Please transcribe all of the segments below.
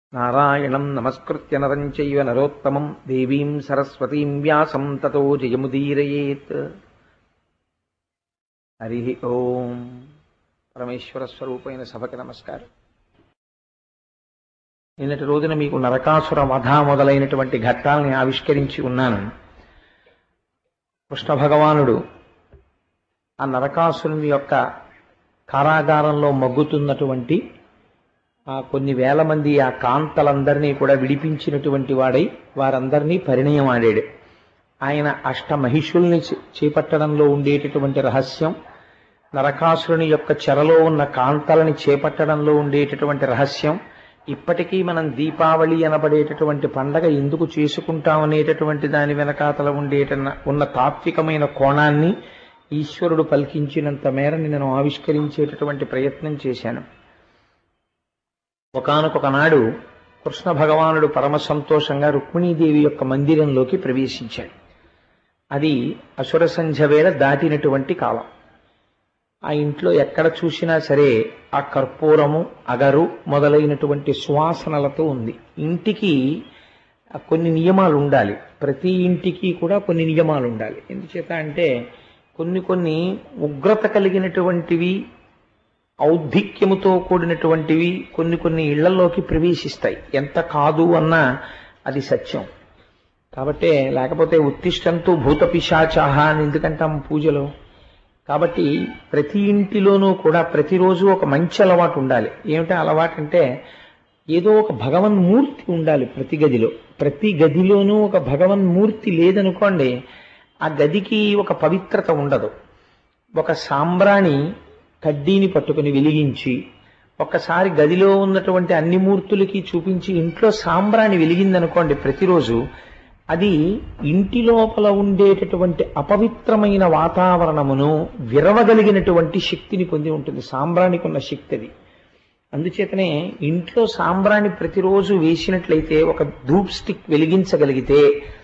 నారాయణం నమస్కృత్య నరం చైవ నరోత్తమం దేవీం సరస్వతీం వ్యాసం తతో జయముదీరయేత్ హరి ఓం పరమేశ్వర స్వరూపైన సభకి నమస్కారం నిన్నటి రోజున మీకు నరకాసుర వధ మొదలైనటువంటి ఘట్టాలని ఆవిష్కరించి ఉన్నాను కృష్ణ భగవానుడు ఆ నరకాసురుని యొక్క కారాగారంలో మగ్గుతున్నటువంటి ఆ కొన్ని వేల మంది ఆ కాంతలందరినీ కూడా విడిపించినటువంటి వాడై వారందరినీ పరిణయం ఆడాడు ఆయన అష్ట మహిషుల్ని చే- చేపట్టడంలో ఉండేటటువంటి రహస్యం నరకాసురుని యొక్క చెరలో ఉన్న కాంతలని చేపట్టడంలో ఉండేటటువంటి రహస్యం ఇప్పటికీ మనం దీపావళి అనబడేటటువంటి పండగ ఎందుకు చేసుకుంటామనేటటువంటి దాని వెనకాతల ఉండేట ఉన్న తాత్వికమైన కోణాన్ని ఈశ్వరుడు పలికించినంత మేరని నేను ఆవిష్కరించేటటువంటి ప్రయత్నం చేశాను ఒకానొక నాడు కృష్ణ భగవానుడు పరమ సంతోషంగా రుక్మిణీదేవి యొక్క మందిరంలోకి ప్రవేశించాడు అది అసుర సంధ్య వేళ దాటినటువంటి కాలం ఆ ఇంట్లో ఎక్కడ చూసినా సరే ఆ కర్పూరము అగరు మొదలైనటువంటి సువాసనలతో ఉంది ఇంటికి కొన్ని నియమాలు ఉండాలి ప్రతి ఇంటికి కూడా కొన్ని నియమాలు ఉండాలి ఎందుచేత అంటే కొన్ని కొన్ని ఉగ్రత కలిగినటువంటివి ఔద్ధిక్యముతో కూడినటువంటివి కొన్ని కొన్ని ఇళ్లలోకి ప్రవేశిస్తాయి ఎంత కాదు అన్నా అది సత్యం కాబట్టే లేకపోతే ఉత్తిష్టంతో భూత పిశాచాహ అని ఎందుకంటాం పూజలో కాబట్టి ప్రతి ఇంటిలోనూ కూడా ప్రతిరోజు ఒక మంచి అలవాటు ఉండాలి ఏమిటా అలవాటు అంటే ఏదో ఒక భగవన్మూర్తి ఉండాలి ప్రతి గదిలో ప్రతి గదిలోనూ ఒక భగవన్మూర్తి లేదనుకోండి ఆ గదికి ఒక పవిత్రత ఉండదు ఒక సాంబ్రాణి కడ్డీని పట్టుకుని వెలిగించి ఒక్కసారి గదిలో ఉన్నటువంటి అన్ని మూర్తులకి చూపించి ఇంట్లో సాంబ్రాణి వెలిగిందనుకోండి ప్రతిరోజు అది ఇంటి లోపల ఉండేటటువంటి అపవిత్రమైన వాతావరణమును విరవగలిగినటువంటి శక్తిని పొంది ఉంటుంది సాంబ్రాణికి ఉన్న శక్తి అది అందుచేతనే ఇంట్లో సాంబ్రాణి ప్రతిరోజు వేసినట్లయితే ఒక ధూప్ స్టిక్ వెలిగించగలిగితే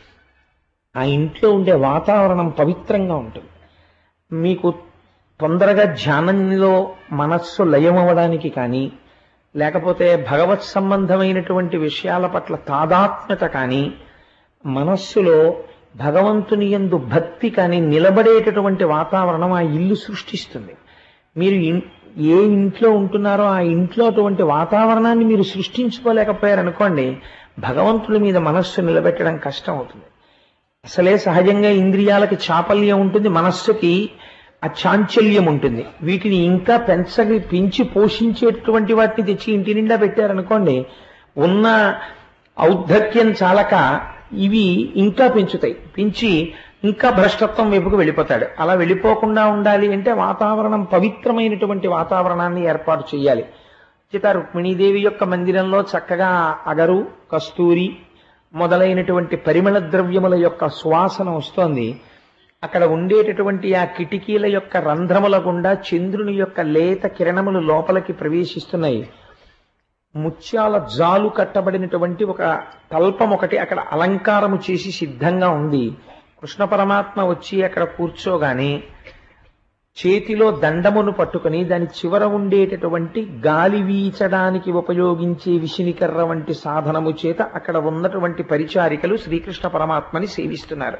ఆ ఇంట్లో ఉండే వాతావరణం పవిత్రంగా ఉంటుంది మీకు తొందరగా ధ్యానంలో మనస్సు లయమవడానికి కానీ లేకపోతే భగవత్ సంబంధమైనటువంటి విషయాల పట్ల తాదాత్మ్యత కానీ మనస్సులో భగవంతుని యందు భక్తి కానీ నిలబడేటటువంటి వాతావరణం ఆ ఇల్లు సృష్టిస్తుంది మీరు ఇన్- ఏ ఇంట్లో ఉంటున్నారో ఆ ఇంట్లో అటువంటి వాతావరణాన్ని మీరు సృష్టించుకోలేకపోయారనుకోండి భగవంతుడి మీద మనస్సు నిలబెట్టడం కష్టం అవుతుంది అసలే సహజంగా ఇంద్రియాలకి చాపల్యం ఉంటుంది మనస్సుకి ఆ చాంచల్యం ఉంటుంది వీటిని ఇంకా పెంచగి పెంచి పోషించేటటువంటి వాటిని తెచ్చి ఇంటి నిండా పెట్టారనుకోండి ఉన్న ఔద్ధత్యం చాలక ఇవి ఇంకా పెంచుతాయి పెంచి ఇంకా భ్రష్టత్వం వైపుకు వెళ్ళిపోతాడు అలా వెళ్ళిపోకుండా ఉండాలి అంటే వాతావరణం పవిత్రమైనటువంటి వాతావరణాన్ని ఏర్పాటు చేయాలి చేత రుక్మిణీదేవి యొక్క మందిరంలో చక్కగా అగరు కస్తూరి మొదలైనటువంటి పరిమళ ద్రవ్యముల యొక్క సువాసన వస్తోంది అక్కడ ఉండేటటువంటి ఆ కిటికీల యొక్క రంధ్రముల గుండా చంద్రుని యొక్క లేత కిరణములు లోపలికి ప్రవేశిస్తున్నాయి ముత్యాల జాలు కట్టబడినటువంటి ఒక తల్పం ఒకటి అక్కడ అలంకారము చేసి సిద్ధంగా ఉంది కృష్ణ పరమాత్మ వచ్చి అక్కడ కూర్చోగానే చేతిలో దండమును పట్టుకుని దాని చివర ఉండేటటువంటి గాలి వీచడానికి ఉపయోగించే విషినికర్ర వంటి సాధనము చేత అక్కడ ఉన్నటువంటి పరిచారికలు శ్రీకృష్ణ పరమాత్మని సేవిస్తున్నారు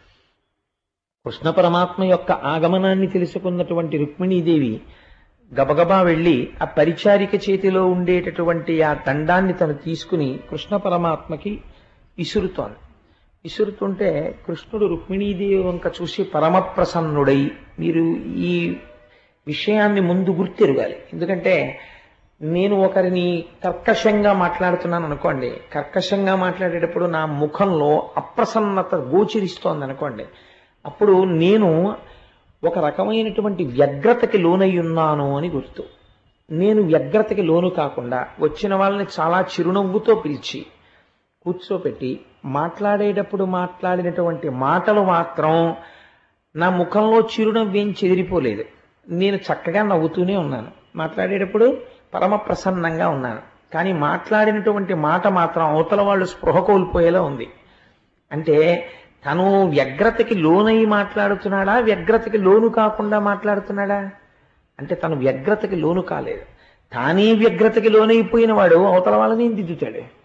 కృష్ణ పరమాత్మ యొక్క ఆగమనాన్ని తెలుసుకున్నటువంటి రుక్మిణీదేవి గబగబా వెళ్ళి ఆ పరిచారిక చేతిలో ఉండేటటువంటి ఆ దండాన్ని తను తీసుకుని కృష్ణ పరమాత్మకి విసురుతోంది విసురుతుంటే కృష్ణుడు రుక్మిణీదేవి వంక చూసి పరమ ప్రసన్నుడై మీరు ఈ విషయాన్ని ముందు గుర్తెరగాలి ఎందుకంటే నేను ఒకరిని కర్కశంగా మాట్లాడుతున్నాను అనుకోండి కర్కశంగా మాట్లాడేటప్పుడు నా ముఖంలో అప్రసన్నత గోచరిస్తోంది అనుకోండి అప్పుడు నేను ఒక రకమైనటువంటి వ్యగ్రతకి లోనై ఉన్నాను అని గుర్తు నేను వ్యగ్రతకి లోను కాకుండా వచ్చిన వాళ్ళని చాలా చిరునవ్వుతో పిలిచి కూర్చోపెట్టి మాట్లాడేటప్పుడు మాట్లాడినటువంటి మాటలు మాత్రం నా ముఖంలో చిరునవ్వేం చెదిరిపోలేదు నేను చక్కగా నవ్వుతూనే ఉన్నాను మాట్లాడేటప్పుడు పరమ ప్రసన్నంగా ఉన్నాను కానీ మాట్లాడినటువంటి మాట మాత్రం అవతల వాళ్ళు స్పృహ కోల్పోయేలా ఉంది అంటే తను వ్యగ్రతకి లోనై మాట్లాడుతున్నాడా వ్యగ్రతకి లోను కాకుండా మాట్లాడుతున్నాడా అంటే తను వ్యగ్రతకి లోను కాలేదు తానే వ్యగ్రతకి లోనైపోయిన వాడు అవతల వాళ్ళని దిద్దుతాడు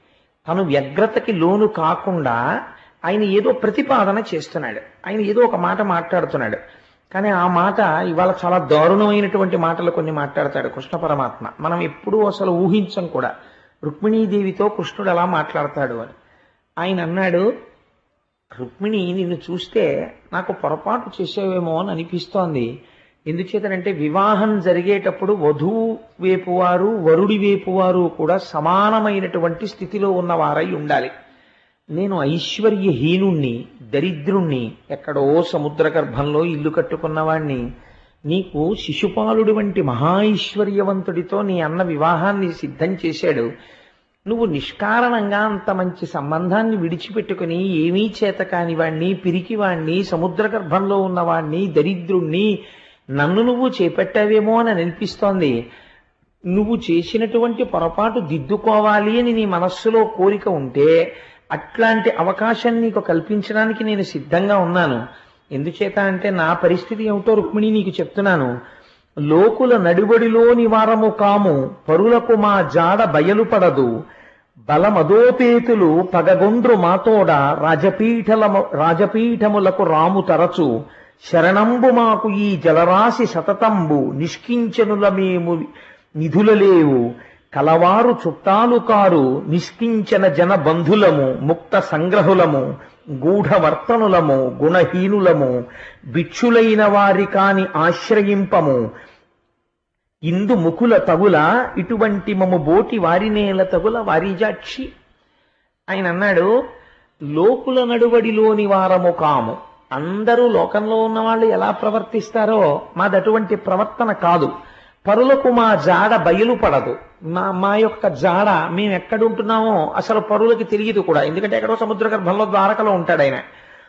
తను వ్యగ్రతకి లోను కాకుండా ఆయన ఏదో ప్రతిపాదన చేస్తున్నాడు ఆయన ఏదో ఒక మాట మాట్లాడుతున్నాడు కానీ ఆ మాట ఇవాళ చాలా దారుణమైనటువంటి మాటలు కొన్ని మాట్లాడతాడు కృష్ణ పరమాత్మ మనం ఎప్పుడూ అసలు ఊహించం కూడా రుక్మిణీదేవితో కృష్ణుడు ఎలా మాట్లాడతాడు అని ఆయన అన్నాడు రుక్మిణి నిన్ను చూస్తే నాకు పొరపాటు చేసేవేమో అని అనిపిస్తోంది ఎందుచేతనంటే వివాహం జరిగేటప్పుడు వధువు వేపువారు వరుడి వేపువారు కూడా సమానమైనటువంటి స్థితిలో ఉన్నవారై ఉండాలి నేను ఐశ్వర్యహీనుణ్ణి దరిద్రుణ్ణి ఎక్కడో సముద్ర గర్భంలో ఇల్లు కట్టుకున్నవాణ్ణి నీకు శిశుపాలుడి వంటి మహాైశ్వర్యవంతుడితో నీ అన్న వివాహాన్ని సిద్ధం చేశాడు నువ్వు నిష్కారణంగా అంత మంచి సంబంధాన్ని విడిచిపెట్టుకుని ఏమీ చేత కానివాణ్ణి పిరికివాణ్ణి సముద్ర గర్భంలో ఉన్నవాణ్ణి దరిద్రుణ్ణి నన్ను నువ్వు చేపట్టావేమో అని అనిపిస్తోంది నువ్వు చేసినటువంటి పొరపాటు దిద్దుకోవాలి అని నీ మనస్సులో కోరిక ఉంటే అట్లాంటి అవకాశం నీకు కల్పించడానికి నేను సిద్ధంగా ఉన్నాను ఎందుచేత అంటే నా పరిస్థితి ఏమిటో రుక్మిణి నీకు చెప్తున్నాను లోకుల నడిబడిలోని వారము కాము పరులకు మా జాడ బయలుపడదు బలమదోపేతులు పగగొండ్రు మాతోడ రాజపీఠలము రాజపీఠములకు రాము తరచు శరణంబు మాకు ఈ జలరాశి సతతంబు నిష్కించనుల మేము నిధులలేవు కలవారు చుట్టాలు కారు నిష్కించన జన బంధులము ముక్త సంగ్రహులము గూఢవర్తనులము గుణహీనులము భిక్షులైన వారి కాని ఆశ్రయింపము ఇందు ముకుల తగుల ఇటువంటి మము బోటి వారినేల తగుల వారిజాక్షి ఆయన అన్నాడు లోకుల నడువడిలోని వారము కాము అందరూ లోకంలో ఉన్న వాళ్ళు ఎలా ప్రవర్తిస్తారో మాది అటువంటి ప్రవర్తన కాదు పరులకు మా జాడ బయలుపడదు మా మా యొక్క జాడ మేము ఎక్కడుంటున్నామో అసలు పరులకి తెలియదు కూడా ఎందుకంటే ఎక్కడో సముద్ర గర్భంలో ద్వారకలో ఉంటాడు ఆయన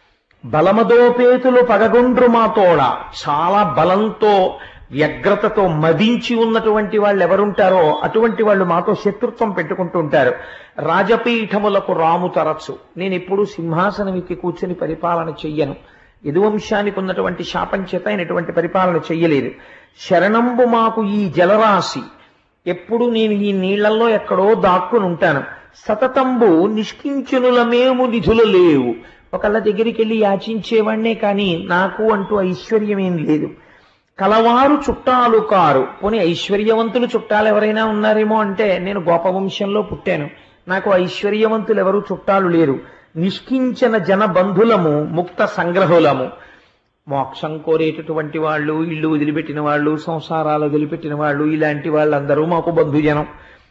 బలమదోపేతులు పగగొండ్రు మా తోడ చాలా బలంతో వ్యగ్రతతో మదించి ఉన్నటువంటి వాళ్ళు ఎవరుంటారో అటువంటి వాళ్ళు మాతో శత్రుత్వం పెట్టుకుంటూ ఉంటారు రాజపీఠములకు రాము తరచు నేను ఎప్పుడూ సింహాసనం ఎక్కి కూర్చొని పరిపాలన చెయ్యను యదువంశానికి ఉన్నటువంటి శాపం చేత ఆయన ఎటువంటి పరిపాలన చెయ్యలేదు శరణంబు మాకు ఈ జలరాశి ఎప్పుడు నేను ఈ నీళ్లలో ఎక్కడో దాక్కుని ఉంటాను సతతంబు నిష్కించునులమేము నిధులు లేవు ఒకళ్ళ దగ్గరికి వెళ్ళి యాచించేవాణ్ణే కానీ నాకు అంటూ ఐశ్వర్యం ఏం లేదు కలవారు చుట్టాలు కారు పోనీ ఐశ్వర్యవంతులు చుట్టాలు ఎవరైనా ఉన్నారేమో అంటే నేను గోపవంశంలో పుట్టాను నాకు ఐశ్వర్యవంతులు ఎవరు చుట్టాలు లేరు నిష్కించన జన బంధులము ముక్త సంగ్రహులము మోక్షం కోరేటటువంటి వాళ్ళు ఇల్లు వదిలిపెట్టిన వాళ్ళు సంసారాలు వదిలిపెట్టిన వాళ్ళు ఇలాంటి వాళ్ళందరూ మాకు బంధుజనం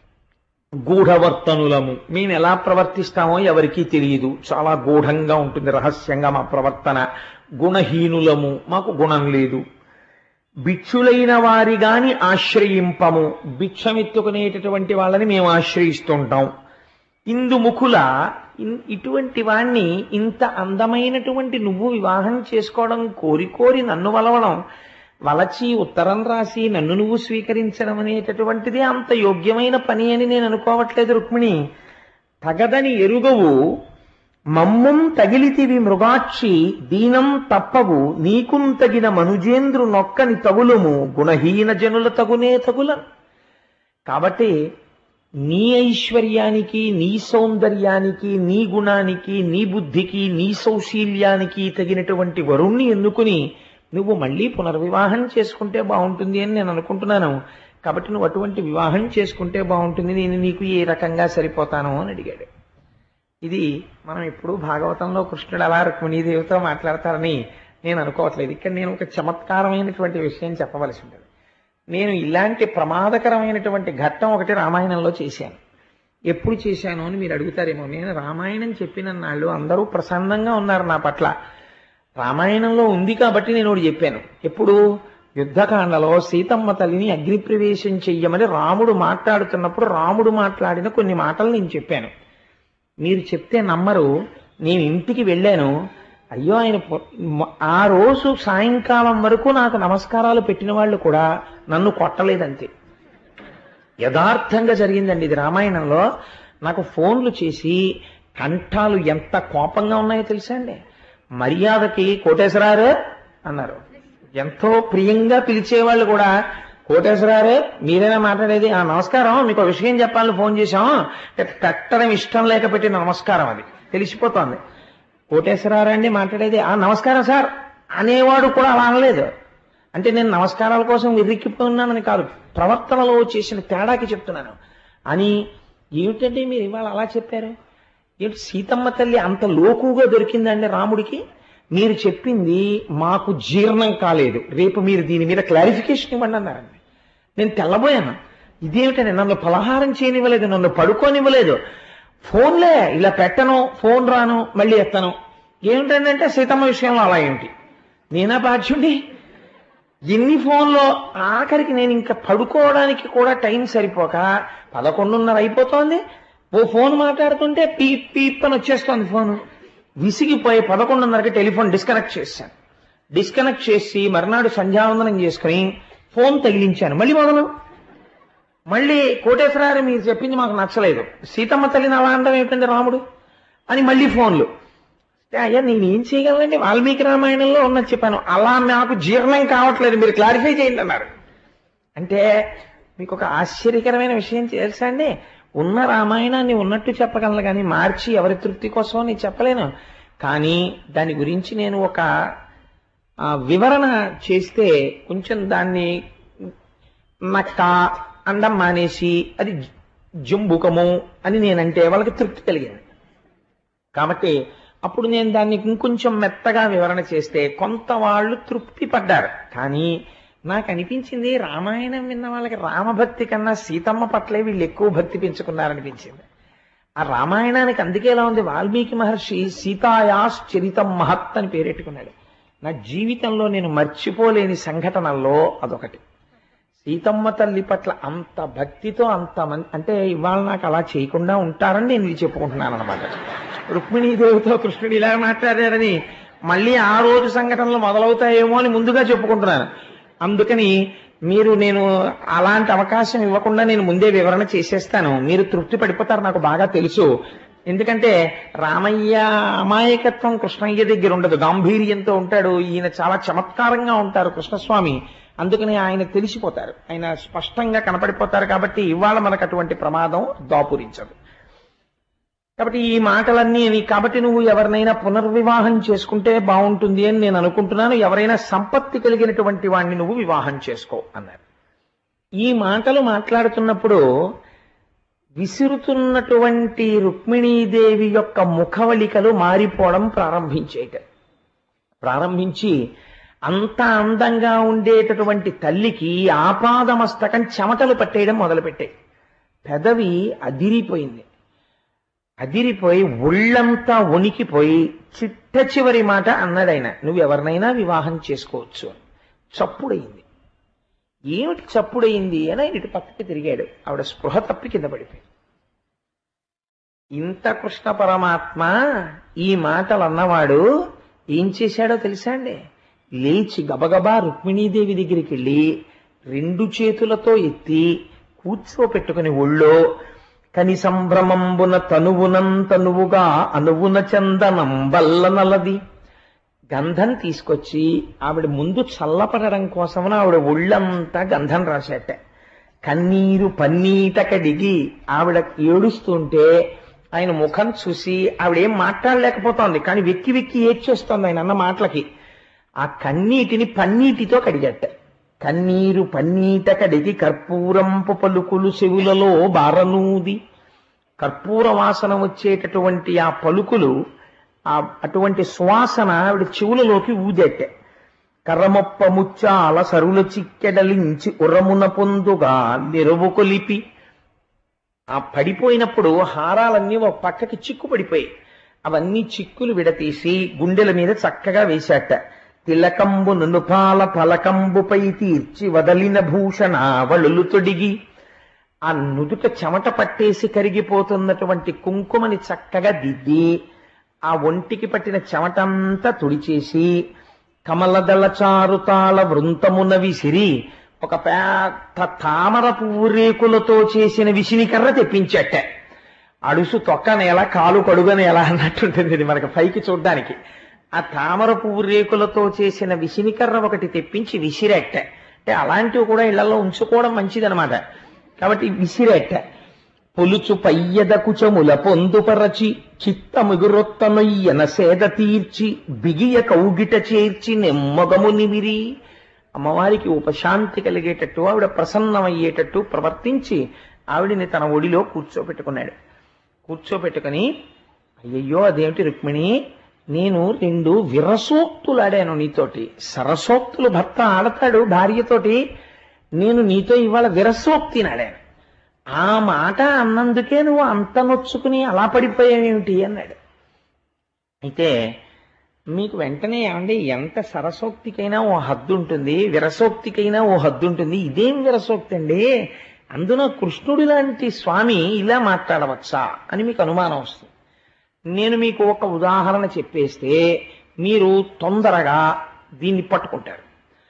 గూఢవర్తనులము మేము ఎలా ప్రవర్తిస్తామో ఎవరికీ తెలియదు చాలా గూఢంగా ఉంటుంది రహస్యంగా మా ప్రవర్తన గుణహీనులము మాకు గుణం లేదు భిక్షులైన వారి గాని ఆశ్రయింపము భిక్షమెత్తుకునేటటువంటి వాళ్ళని మేము ఆశ్రయిస్తుంటాం ఇందు ముఖుల ఇన్- ఇటువంటి వాణ్ణి ఇంత అందమైనటువంటి నువ్వు వివాహం చేసుకోవడం కోరి కోరి నన్ను వలవడం వలచి ఉత్తరం రాసి నన్ను నువ్వు స్వీకరించడం అనేటటువంటిది అంత యోగ్యమైన పని అని నేను అనుకోవట్లేదు రుక్మిణి తగదని ఎరుగవు మమ్ముం తగిలితివి మృగాక్షి దీనం తప్పవు నీకుం తగిన మనుజేంద్రు నొక్కని తగులుము గుణహీన జనుల తగునే తగుల కాబట్టి నీ ఐశ్వర్యానికి నీ సౌందర్యానికి నీ గుణానికి నీ బుద్ధికి నీ సౌశీల్యానికి తగినటువంటి వరుణ్ణి ఎన్నుకుని నువ్వు మళ్ళీ పునర్వివాహం చేసుకుంటే బాగుంటుంది అని నేను అనుకుంటున్నాను కాబట్టి నువ్వు అటువంటి వివాహం చేసుకుంటే బాగుంటుంది నేను నీకు ఏ రకంగా సరిపోతాను అని అడిగాడు ఇది మనం ఎప్పుడు భాగవతంలో కృష్ణుడు అలా రుక్మిణీదేవితో మాట్లాడతారని నేను అనుకోవట్లేదు ఇక్కడ నేను ఒక చమత్కారమైనటువంటి విషయం చెప్పవలసి ఉంటుంది నేను ఇలాంటి ప్రమాదకరమైనటువంటి ఘట్టం ఒకటి రామాయణంలో చేశాను ఎప్పుడు చేశాను అని మీరు అడుగుతారేమో నేను రామాయణం చెప్పిన నాళ్ళు అందరూ ప్రసన్నంగా ఉన్నారు నా పట్ల రామాయణంలో ఉంది కాబట్టి నేను ఒకటి చెప్పాను ఎప్పుడు యుద్ధకాండలో సీతమ్మ తల్లిని అగ్నిప్రవేశం చెయ్యమని రాముడు మాట్లాడుతున్నప్పుడు రాముడు మాట్లాడిన కొన్ని మాటలు నేను చెప్పాను మీరు చెప్తే నమ్మరు నేను ఇంటికి వెళ్ళాను అయ్యో ఆయన పొ- మ- ఆ రోజు సాయంకాలం వరకు నాకు నమస్కారాలు పెట్టిన వాళ్ళు కూడా నన్ను కొట్టలేదంతే యథార్థంగా జరిగిందండి ఇది రామాయణంలో నాకు ఫోన్లు చేసి కంఠాలు ఎంత కోపంగా ఉన్నాయో తెలుసా అండి మర్యాదకి కోటేశ్వరారు అన్నారు ఎంతో ప్రియంగా పిలిచేవాళ్ళు కూడా కోటేశ్వరారే మీరేనా మాట్లాడేది ఆ నమస్కారం మీకు ఒక విషయం చెప్పాలని ఫోన్ చేశాం అంటే పెట్టడం ఇష్టం లేక పెట్టిన నమస్కారం అది తెలిసిపోతోంది కోటేశ్వరారా అండి మాట్లాడేది ఆ నమస్కారం సార్ అనేవాడు కూడా అలా అనలేదు అంటే నేను నమస్కారాల కోసం విర్రిక్కిపోతున్నానని కాదు ప్రవర్తనలో చేసిన తేడాకి చెప్తున్నాను అని ఏమిటంటే మీరు ఇవాళ అలా చెప్పారు ఏమిటి సీతమ్మ తల్లి అంత లోకుగా దొరికిందండి రాముడికి మీరు చెప్పింది మాకు జీర్ణం కాలేదు రేపు మీరు దీని మీద క్లారిఫికేషన్ ఇవ్వండి అన్నారండి నేను తెల్లబోయాను ఇదేమిటండి నన్ను పలహారం చేయనివ్వలేదు నన్ను పడుకోనివ్వలేదు ఫోన్లే ఇలా పెట్టను ఫోన్ రాను మళ్ళీ ఎత్తను ఏమిటంటే సీతమ్మ విషయంలో అలా ఏమిటి నేనా బాధ్యుడి ఎన్ని ఫోన్లో ఆఖరికి నేను ఇంకా పడుకోవడానికి కూడా టైం సరిపోక పదకొండున్నర అయిపోతోంది ఓ ఫోన్ మాట్లాడుతుంటే పీప్ పీప్ అని వచ్చేస్తోంది ఫోను విసిగిపోయి పదకొండున్నరకి టెలిఫోన్ డిస్కనెక్ట్ చేశాను డిస్కనెక్ట్ చేసి మర్నాడు సంధ్యావందనం చేసుకుని ఫోన్ తగిలించాను మళ్ళీ మొదలు మళ్ళీ కోటేశ్వరారు మీరు చెప్పింది మాకు నచ్చలేదు సీతమ్మ తల్లిని అలా అనడం ఏమిటండి రాముడు అని మళ్ళీ ఫోన్లు అయ్యా నేను ఏం చేయగలనండి వాల్మీకి రామాయణంలో ఉన్నది చెప్పాను అలా నాకు జీర్ణం కావట్లేదు మీరు క్లారిఫై చేయండి అన్నారు అంటే మీకు ఒక ఆశ్చర్యకరమైన విషయం తెలుసా అండి ఉన్న రామాయణాన్ని ఉన్నట్టు చెప్పగలను కానీ మార్చి ఎవరి తృప్తి కోసం నేను చెప్పలేను కానీ దాని గురించి నేను ఒక ఆ, వివరణ చేస్తే కొంచెం దాన్ని నక్క అండం మానేసి అది జంబుకము అని నేనంటే వాళ్ళకి తృప్తి కలిగింది కాబట్టి అప్పుడు నేను దాన్ని ఇంకొంచెం మెత్తగా వివరణ చేస్తే కొంత వాళ్ళు తృప్తి పడ్డారు కానీ నాకు అనిపించింది రామాయణం విన్న వాళ్ళకి రామభక్తి కన్నా సీతమ్మ పట్లే వీళ్ళు ఎక్కువ భక్తి పెంచుకున్నారనిపించింది ఆ రామాయణానికి అందుకే ఎలా ఉంది వాల్మీకి మహర్షి సీతాయాస్ చరితం మహత్ అని పేరెట్టుకున్నాడు నా జీవితంలో నేను మర్చిపోలేని సంఘటనల్లో అదొకటి సీతమ్మ తల్లి పట్ల అంత భక్తితో అంత మంది అంటే ఇవాళ నాకు అలా చేయకుండా ఉంటారని నేను ఇది చెప్పుకుంటున్నాను అనమాట రుక్మిణీదేవితో కృష్ణుడు ఇలా మాట్లాడారని మళ్ళీ ఆ రోజు సంఘటనలు మొదలవుతాయేమో అని ముందుగా చెప్పుకుంటున్నాను అందుకని మీరు నేను అలాంటి అవకాశం ఇవ్వకుండా నేను ముందే వివరణ చేసేస్తాను మీరు తృప్తి పడిపోతారు నాకు బాగా తెలుసు ఎందుకంటే రామయ్య అమాయకత్వం కృష్ణయ్య దగ్గర ఉండదు గాంభీర్యంతో ఉంటాడు ఈయన చాలా చమత్కారంగా ఉంటారు కృష్ణస్వామి అందుకని ఆయన తెలిసిపోతారు ఆయన స్పష్టంగా కనపడిపోతారు కాబట్టి ఇవాళ మనకు అటువంటి ప్రమాదం దాపురించదు కాబట్టి ఈ మాటలన్నీ నీ- కాబట్టి నువ్వు ఎవరినైనా పునర్వివాహం చేసుకుంటే బాగుంటుంది అని నేను అనుకుంటున్నాను ఎవరైనా సంపత్తి కలిగినటువంటి వాడిని నువ్వు వివాహం చేసుకో అన్నారు ఈ మాటలు మాట్లాడుతున్నప్పుడు విసురుతున్నటువంటి రుక్మిణీదేవి యొక్క ముఖవళికలు మారిపోవడం ప్రారంభించేట ప్రారంభించి అంత అందంగా ఉండేటటువంటి తల్లికి ఆపాదమస్తకం చెమటలు పట్టేయడం మొదలుపెట్టాయి పెదవి అదిరిపోయింది అదిరిపోయి ఒళ్ళంతా వణికిపోయి చిట్ట చివరి మాట అన్నాడాయన నువ్వు ఎవరినైనా వివాహం చేసుకోవచ్చు అని. చప్పుడయింది ఏమిటి చప్పుడయింది అని ఆయన ఇటు పక్కకి తిరిగాడు ఆవిడ స్పృహ తప్పి కింద పడిపోయింది ఇంత కృష్ణ పరమాత్మ ఈ మాటలు అన్నవాడు ఏం చేశాడో తెలుసా అండి లేచి గబగబా రుక్మిణీదేవి దగ్గరికి వెళ్ళి రెండు చేతులతో ఎత్తి కూర్చోపెట్టుకుని ఒళ్ళో కని సంభ్రమంబున తనువునంతనువుగా అనువున చందనం వల్ల నలది గంధం తీసుకొచ్చి ఆవిడ ముందు చల్లపడడం కోసమని ఆవిడ ఒళ్ళంతా గంధం రాసేట కన్నీరు పన్నీట కడిగి ఆవిడ ఏడుస్తుంటే ఆయన ముఖం చూసి ఆవిడ ఏం మాట్లాడలేకపోతోంది కానీ వెక్కి వెక్కి ఏడ్చేస్తోంది ఆయన అన్న మాటలకి ఆ కన్నీటిని పన్నీటితో కడిగట్ట కన్నీరు పన్నీట కడిగి కర్పూరంపు పలుకులు చెవులలో బారనూది కర్పూర వాసన వచ్చేటటువంటి ఆ పలుకులు ఆ అటువంటి సువాసన ఆవిడ చెవులలోకి ఊదెట్టే కర్రమొప్ప ముచ్చాల సరుల చిక్కెడలించి ఉరమున పొందుగా నిరవు కొలిపి ఆ పడిపోయినప్పుడు హారాలన్నీ ఒక పక్కకి చిక్కు పడిపోయి అవన్నీ చిక్కులు విడతీసి గుండెల మీద చక్కగా వేశాట తిలకంబు నునుపాల పలకంబుపై తీర్చి వదలిన భూషణ వళులు తొడిగి ఆ నుదుట చెమట పట్టేసి కరిగిపోతున్నటువంటి కుంకుమని చక్కగా దిద్ది ఆ ఒంటికి పట్టిన చెమటంతా తుడిచేసి కమలదళ చారుతాల వృంతమున విసిరి ఒక పెద్ద తామర పువ్వు రేకులతో చేసిన విసినికర్ర తెప్పించట అడుసు తొక్కన ఎలా కాలు కడుగని ఎలా అన్నట్టుంటుంది ఇది మనకి పైకి చూడ్డానికి ఆ తామర పువ్వు రేకులతో చేసిన విసినికర్ర ఒకటి తెప్పించి విసిరెట్ట అంటే అలాంటివి కూడా ఇళ్లలో ఉంచుకోవడం మంచిదనమాట కాబట్టి విసిరేట పొలుచు పయ్యద కుచముల పొందుపరచి చిత్తముగురొత్తనొయ్యన సేద తీర్చి బిగియ కౌగిట చేర్చి నెమ్మగము నిమిరి అమ్మవారికి ఉపశాంతి కలిగేటట్టు ఆవిడ ప్రసన్నమయ్యేటట్టు ప్రవర్తించి ఆవిడిని తన ఒడిలో కూర్చోపెట్టుకున్నాడు కూర్చోపెట్టుకుని అయ్యయ్యో అదేమిటి రుక్మిణి నేను రెండు విరసోక్తులు ఆడాను నీతోటి సరసోక్తులు భర్త ఆడతాడు భార్యతోటి నేను నీతో ఇవాళ విరసోక్తిని ఆడాను ఆ మాట అన్నందుకే నువ్వు అంత నొచ్చుకుని అలా పడిపోయావేమిటి అన్నాడు అయితే మీకు వెంటనే ఏమండి ఎంత సరసోక్తికైనా ఓ హద్దు ఉంటుంది విరసోక్తికైనా ఓ హద్దు ఉంటుంది ఇదేం విరసోక్తి అండి అందున కృష్ణుడి లాంటి స్వామి ఇలా మాట్లాడవచ్చా అని మీకు అనుమానం వస్తుంది నేను మీకు ఒక ఉదాహరణ చెప్పేస్తే మీరు తొందరగా దీన్ని పట్టుకుంటారు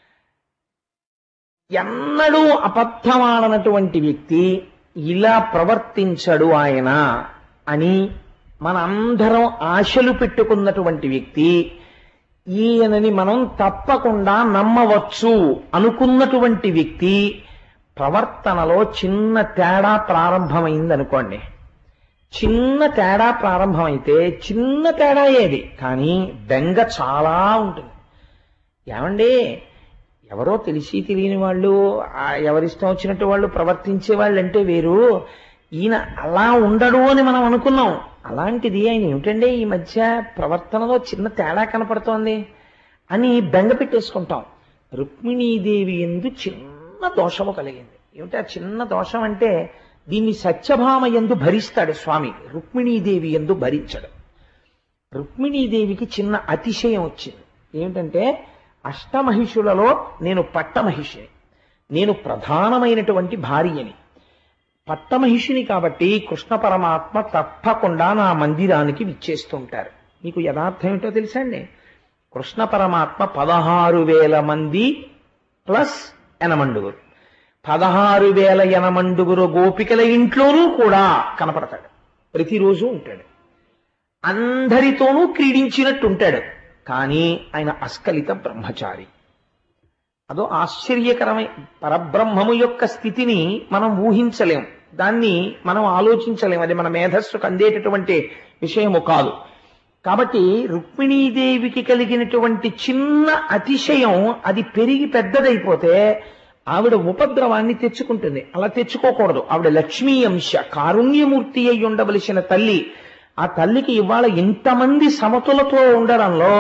ఎన్నడూ అబద్ధమాడనటువంటి వ్యక్తి ఇలా ప్రవర్తించడు ఆయన అని మనందరం ఆశలు పెట్టుకున్నటువంటి వ్యక్తి ఈయనని మనం తప్పకుండా నమ్మవచ్చు అనుకున్నటువంటి వ్యక్తి ప్రవర్తనలో చిన్న తేడా ప్రారంభమైంది అనుకోండి చిన్న తేడా ప్రారంభమైతే చిన్న తేడా ఏది కానీ బెంగ చాలా ఉంటుంది ఏమండి ఎవరో తెలిసి తెలియని వాళ్ళు ఆ ఎవరిష్టం వచ్చినట్టు వాళ్ళు ప్రవర్తించే వాళ్ళు అంటే వేరు ఈయన అలా ఉండడు అని మనం అనుకున్నాం అలాంటిది ఆయన ఏమిటండి ఈ మధ్య ప్రవర్తనలో చిన్న తేడా కనపడుతోంది అని బెంగ పెట్టేసుకుంటాం రుక్మిణీదేవి ఎందు చిన్న దోషము కలిగింది ఏమిటి ఆ చిన్న దోషం అంటే దీన్ని సత్యభామ ఎందు భరిస్తాడు స్వామి రుక్మిణీదేవి ఎందు భరించడు రుక్మిణీదేవికి చిన్న అతిశయం వచ్చింది ఏమిటంటే అష్టమహిషులలో నేను పట్టమహిషిని నేను ప్రధానమైనటువంటి భార్యని పట్టమహిషిని కాబట్టి కృష్ణ పరమాత్మ తప్పకుండా నా మందిరానికి విచ్చేస్తుంటారు మీకు యథార్థం ఏంటో తెలుసా అండి కృష్ణ పరమాత్మ పదహారు వేల మంది ప్లస్ ఎనమండుగురు పదహారు వేల ఎనమండుగురు గోపికల ఇంట్లోనూ కూడా కనపడతాడు ప్రతిరోజు ఉంటాడు అందరితోనూ క్రీడించినట్టు ఉంటాడు కానీ ఆయన అస్కలిత బ్రహ్మచారి అదో ఆశ్చర్యకరమైన పరబ్రహ్మము యొక్క స్థితిని మనం ఊహించలేం దాన్ని మనం ఆలోచించలేం అది మన మేధస్సుకు అందేటటువంటి విషయము కాదు కాబట్టి రుక్మిణీదేవికి కలిగినటువంటి చిన్న అతిశయం అది పెరిగి పెద్దదైపోతే ఆవిడ ఉపద్రవాన్ని తెచ్చుకుంటుంది అలా తెచ్చుకోకూడదు ఆవిడ లక్ష్మీ అంశ కారుణ్యమూర్తి అయి ఉండవలసిన తల్లి ఆ తల్లికి ఇవాళ ఇంతమంది సమతులతో ఉండడంలో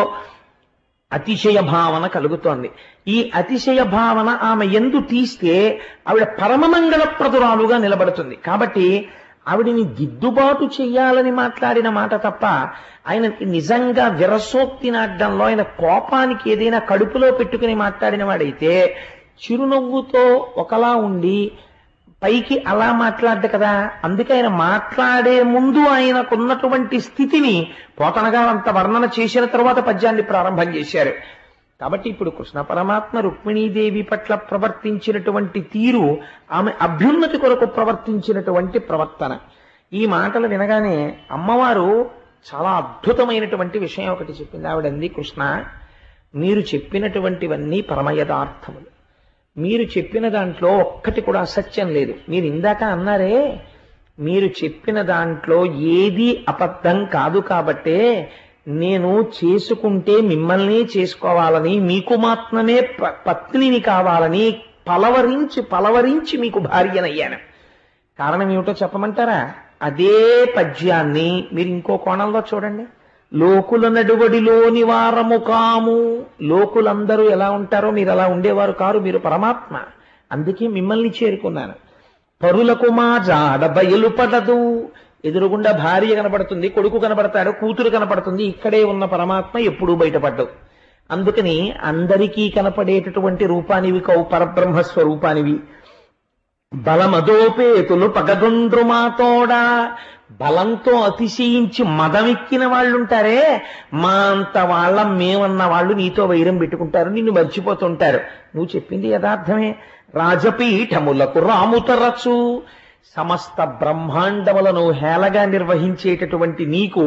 అతిశయ భావన కలుగుతోంది ఈ అతిశయ భావన ఆమె ఎందు తీస్తే ఆవిడ పరమమంగళప్రదురాలుగా నిలబడుతుంది కాబట్టి ఆవిడిని దిద్దుబాటు చెయ్యాలని మాట్లాడిన మాట తప్ప ఆయన నిజంగా విరసోక్తి నాటడంలో ఆయన కోపానికి ఏదైనా కడుపులో పెట్టుకుని మాట్లాడిన వాడైతే చిరునవ్వుతో ఒకలా ఉండి పైకి అలా మాట్లాడ్డు కదా అందుకే ఆయన మాట్లాడే ముందు ఆయనకున్నటువంటి స్థితిని పోతనగా అంత వర్ణన చేసిన తర్వాత పద్యాన్ని ప్రారంభం చేశారు కాబట్టి ఇప్పుడు కృష్ణ పరమాత్మ రుక్మిణీదేవి పట్ల ప్రవర్తించినటువంటి తీరు ఆమె అభ్యున్నతి కొరకు ప్రవర్తించినటువంటి ప్రవర్తన ఈ మాటలు వినగానే అమ్మవారు చాలా అద్భుతమైనటువంటి విషయం ఒకటి చెప్పింది ఆవిడంది కృష్ణ మీరు చెప్పినటువంటివన్నీ పరమయథార్థములు మీరు చెప్పిన దాంట్లో ఒక్కటి కూడా అసత్యం లేదు మీరు ఇందాక అన్నారే మీరు చెప్పిన దాంట్లో ఏది అబద్ధం కాదు కాబట్టే నేను చేసుకుంటే మిమ్మల్ని చేసుకోవాలని మీకు మాత్రమే ప- పత్నిని కావాలని పలవరించి పలవరించి మీకు భార్యనయ్యాను కారణం ఏమిటో చెప్పమంటారా అదే పద్యాన్ని మీరు ఇంకో కోణంలో చూడండి లోకుల నడువడిలోని వారము కాము లోకులందరూ ఎలా ఉంటారో మీరు అలా ఉండేవారు కారు మీరు పరమాత్మ అందుకే మిమ్మల్ని చేరుకున్నాను పరులకు మా జాడ బయలుపడదు ఎదురుగుండా భార్య కనపడుతుంది కొడుకు కనపడతాడు కూతురు కనపడుతుంది ఇక్కడే ఉన్న పరమాత్మ ఎప్పుడూ బయటపడ్డవు అందుకని అందరికీ కనపడేటటువంటి రూపానివి కవు పరబ్రహ్మ స్వరూపానివి బలమదోపేతులు పగదొండ్రు మాతోడా బలంతో అతిశయించి మదమెక్కిన వాళ్ళుంటారే మా అంత వాళ్ళ మేమన్న వాళ్ళు నీతో వైరం పెట్టుకుంటారు నిన్ను మర్చిపోతుంటారు నువ్వు చెప్పింది యథార్థమే రాజపీఠములకు రాముతరచు సమస్త బ్రహ్మాండములను హేళగా నిర్వహించేటటువంటి నీకు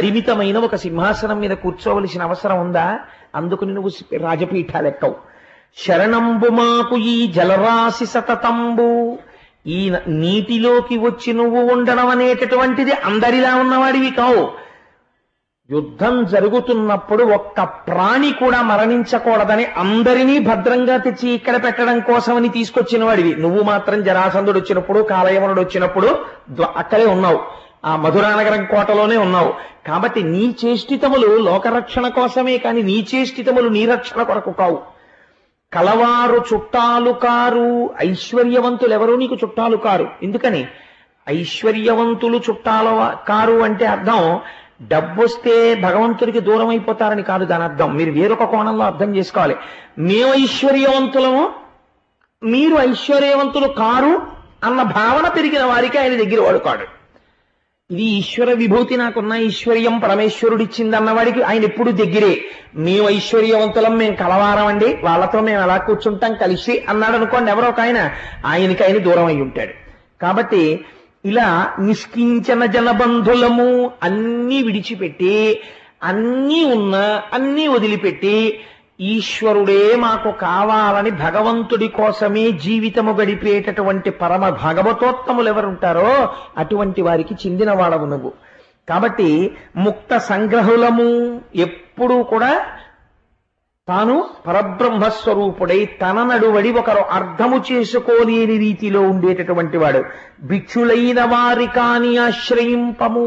పరిమితమైన ఒక సింహాసనం మీద కూర్చోవలసిన అవసరం ఉందా అందుకు నువ్వు రాజపీఠాలెక్కవు శరణంబు మాకు ఈ జలరాశి సతతంబు ఈ న- నీటిలోకి వచ్చి నువ్వు ఉండడం అనేటటువంటిది అందరిలా ఉన్నవాడివి కావు యుద్ధం జరుగుతున్నప్పుడు ఒక్క ప్రాణి కూడా మరణించకూడదని అందరినీ భద్రంగా తెచ్చి ఇక్కడ పెట్టడం కోసమని తీసుకొచ్చిన వాడివి నువ్వు మాత్రం జరాసంధుడు వచ్చినప్పుడు కాలయవనుడు వచ్చినప్పుడు ద్వ- అక్కడే ఉన్నావు ఆ మధురానగరం కోటలోనే ఉన్నావు కాబట్టి నీ చేష్టితములు లోకరక్షణ కోసమే కానీ నీ చేష్టితములు నీ రక్షణ కొరకు కావు కలవారు చుట్టాలు కారు ఐశ్వర్యవంతులు ఎవరు నీకు చుట్టాలు కారు ఎందుకని ఐశ్వర్యవంతులు చుట్టాల కారు అంటే అర్థం డబ్బొస్తే భగవంతుడికి దూరం అయిపోతారని కాదు దాని అర్థం మీరు వేరొక కోణంలో అర్థం చేసుకోవాలి మేము ఐశ్వర్యవంతులము మీరు ఐశ్వర్యవంతులు కారు అన్న భావన పెరిగిన వారికి ఆయన దగ్గర వాడు కాడు ఇది ఈశ్వర విభూతి నాకున్న ఐశ్వర్యం పరమేశ్వరుడు ఇచ్చింది అన్నవాడికి ఆయన ఎప్పుడు దగ్గరే మేము ఐశ్వర్యవంతులం మేము కలవారం అండి వాళ్ళతో మేము ఎలా కూర్చుంటాం కలిసి అన్నాడు అనుకోండి ఎవరో ఒక ఆయన ఆయనకి ఆయన దూరం అయి ఉంటాడు కాబట్టి ఇలా నిష్కించన జనబంధులము అన్నీ విడిచిపెట్టి అన్నీ ఉన్న అన్నీ వదిలిపెట్టి ఈశ్వరుడే మాకు కావాలని భగవంతుడి కోసమే జీవితము గడిపేటటువంటి పరమ భగవతోత్తములు ఎవరుంటారో అటువంటి వారికి చెందిన వాడవు నువ్వు కాబట్టి ముక్త సంగ్రహులము ఎప్పుడూ కూడా తాను పరబ్రహ్మస్వరూపుడై తన నడువడి ఒకరు అర్థము చేసుకోలేని రీతిలో ఉండేటటువంటి వాడు భిక్షులైన వారి కాని ఆశ్రయింపము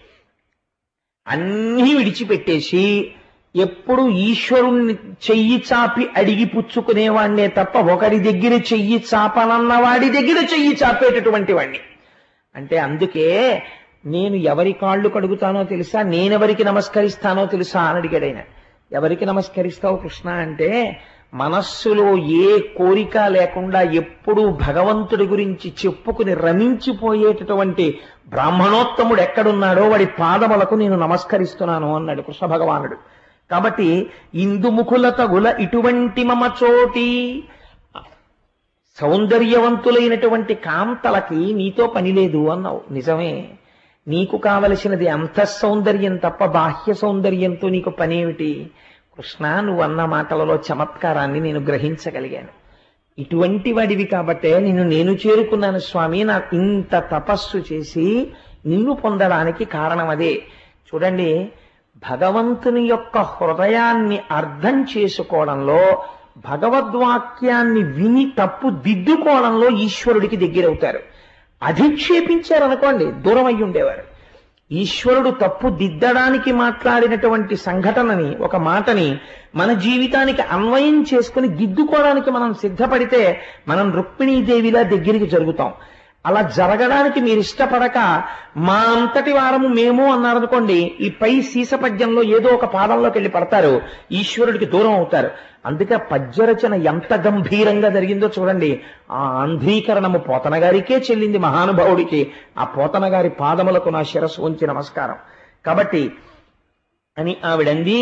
అన్నీ విడిచిపెట్టేసి ఎప్పుడు ఈశ్వరుణ్ణి చెయ్యి చాపి అడిగి పుచ్చుకునేవాణ్ణే తప్ప ఒకరి దగ్గర చెయ్యి చాపనన్న వాడి దగ్గర చెయ్యి చాపేటటువంటి వాణ్ణి అంటే అందుకే నేను ఎవరి కాళ్ళు కడుగుతానో తెలుసా నేనెవరికి నమస్కరిస్తానో తెలుసా అని అడిగాడు ఆయన ఎవరికి నమస్కరిస్తావు కృష్ణ అంటే మనస్సులో ఏ కోరిక లేకుండా ఎప్పుడూ భగవంతుడి గురించి చెప్పుకుని రమించిపోయేటటువంటి బ్రాహ్మణోత్తముడు ఎక్కడున్నాడో వాడి పాదములకు నేను నమస్కరిస్తున్నాను అన్నాడు కృష్ణ భగవానుడు కాబట్టి ఇందుముఖుల తగుల ఇటువంటి మమ చోటి సౌందర్యవంతులైనటువంటి కాంతలకి నీతో పని లేదు అన్నావు నిజమే నీకు కావలసినది అంత సౌందర్యం తప్ప బాహ్య సౌందర్యంతో నీకు పనేమిటి కృష్ణ నువ్వు అన్న మాటలలో చమత్కారాన్ని నేను గ్రహించగలిగాను ఇటువంటి వాడివి కాబట్టే నిన్ను నేను చేరుకున్నాను స్వామి నాకు ఇంత తపస్సు చేసి నిన్ను పొందడానికి కారణం అదే చూడండి భగవంతుని యొక్క హృదయాన్ని అర్థం చేసుకోవడంలో భగవద్వాక్యాన్ని విని తప్పు దిద్దుకోవడంలో ఈశ్వరుడికి దగ్గరవుతారు అధిక్షేపించారనుకోండి దూరం అయి ఉండేవారు ఈశ్వరుడు తప్పు దిద్దడానికి మాట్లాడినటువంటి సంఘటనని ఒక మాటని మన జీవితానికి అన్వయం చేసుకుని దిద్దుకోవడానికి మనం సిద్ధపడితే మనం రుక్మిణీదేవిలా దగ్గరికి జరుగుతాం అలా జరగడానికి మీరు ఇష్టపడక మా అంతటి వారము మేము అన్నారనుకోండి ఈ పై సీసపద్యంలో ఏదో ఒక పాదంలోకి వెళ్ళి పడతారు ఈశ్వరుడికి దూరం అవుతారు అందుకే పద్యరచన ఎంత గంభీరంగా జరిగిందో చూడండి ఆ ఆంధ్రీకరణము పోతన గారికే చెల్లింది మహానుభావుడికి ఆ పోతన గారి పాదములకు నా శిరస్సు ఉంచి నమస్కారం కాబట్టి అని ఆవిడంది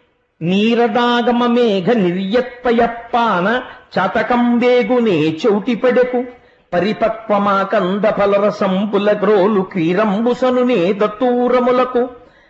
నీరదాగమ మేఘ నిర్యత్పయప్పాన చాతకం వేగునే చౌటిపడకు పరిపక్వమాకంద ఫలరసంపుల గ్రోలు క్రీరంబుసనునే దత్తూరములకు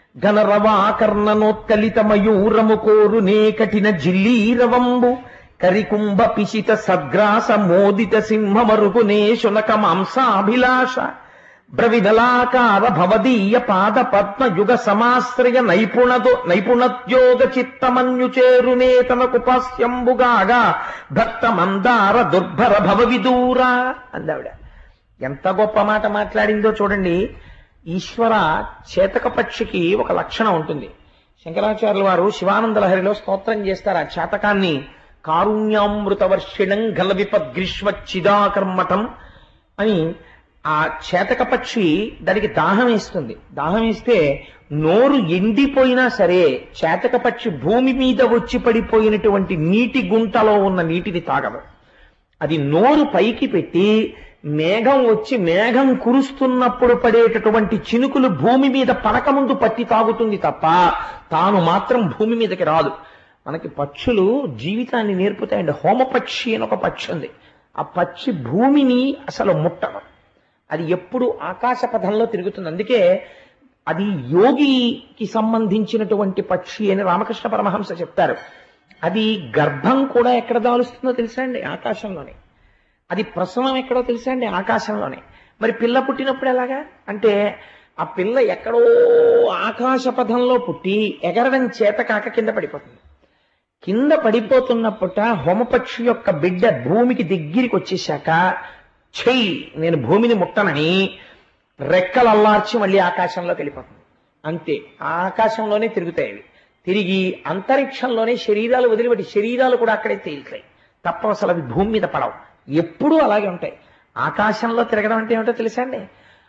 ఘనరవాకర్ణనోత్కలిత మయూరము కోరునే కఠిన జిల్లీరవంబు కరికుంభ పిశిత సద్గ్రాస మోదిత సింహమరుగునే శునక మాంసాభిలాష బ్రవిదలాకార భవదీయ పాద పద్మ యుగ సమాశ్రయ నైపుణదో నైపుణత్యోగ చిత్తమన్యు చేరునే తనకు పాస్యంబుగాగా భక్త మందార దుర్భర భవ విదూర అందావిడ ఎంత గొప్ప మాట మాట్లాడిందో చూడండి ఈశ్వర చేతక పక్షికి ఒక లక్షణం ఉంటుంది శంకరాచార్యుల వారు శివానంద లహరిలో స్తోత్రం చేస్తారు ఆ చేతకాన్ని కారుణ్యామృతవర్షిణం గల విపద్గ్రీష్మ చిదాకర్మటం అని ఆ చేతక పక్షి దానికి దాహం వేస్తుంది దాహం వేస్తే నోరు ఎండిపోయినా సరే చేతక పక్షి భూమి మీద వచ్చి పడిపోయినటువంటి నీటి గుంటలో ఉన్న నీటిని తాగదు అది నోరు పైకి పెట్టి మేఘం వచ్చి మేఘం కురుస్తున్నప్పుడు పడేటటువంటి చినుకులు భూమి మీద పడకముందు పట్టి తాగుతుంది తప్ప తాను మాత్రం భూమి మీదకి రాదు మనకి పక్షులు జీవితాన్ని నేర్పుతాయండి హోమపక్షి అని ఒక పక్షి ఉంది ఆ పక్షి భూమిని అసలు ముట్టదు అది ఎప్పుడు ఆకాశ పథంలో తిరుగుతుంది అందుకే అది యోగికి సంబంధించినటువంటి పక్షి అని రామకృష్ణ పరమహంస చెప్తారు అది గర్భం కూడా ఎక్కడ దాలుస్తుందో తెలుసా అండి ఆకాశంలోనే అది ప్రసవం ఎక్కడో తెలుసా అండి ఆకాశంలోనే మరి పిల్ల పుట్టినప్పుడు ఎలాగా అంటే ఆ పిల్ల ఎక్కడో ఆకాశ పథంలో పుట్టి ఎగరడం చేత కాక కింద పడిపోతుంది కింద పడిపోతున్నప్పుట హోమపక్షి యొక్క బిడ్డ భూమికి దగ్గరికి వచ్చేశాక చెయ్యి నేను భూమిని ముట్టనని రెక్కలు అల్లార్చి మళ్ళీ ఆకాశంలోకి వెళ్ళిపోతుంది అంతే ఆ ఆకాశంలోనే తిరుగుతాయి అవి తిరిగి అంతరిక్షంలోనే శరీరాలు వదిలిపెట్టి శరీరాలు కూడా అక్కడే తేలుతాయి తప్ప అసలు అవి భూమి మీద పడవు ఎప్పుడూ అలాగే ఉంటాయి ఆకాశంలో తిరగడం అంటే ఏమిటో తెలుసా అండి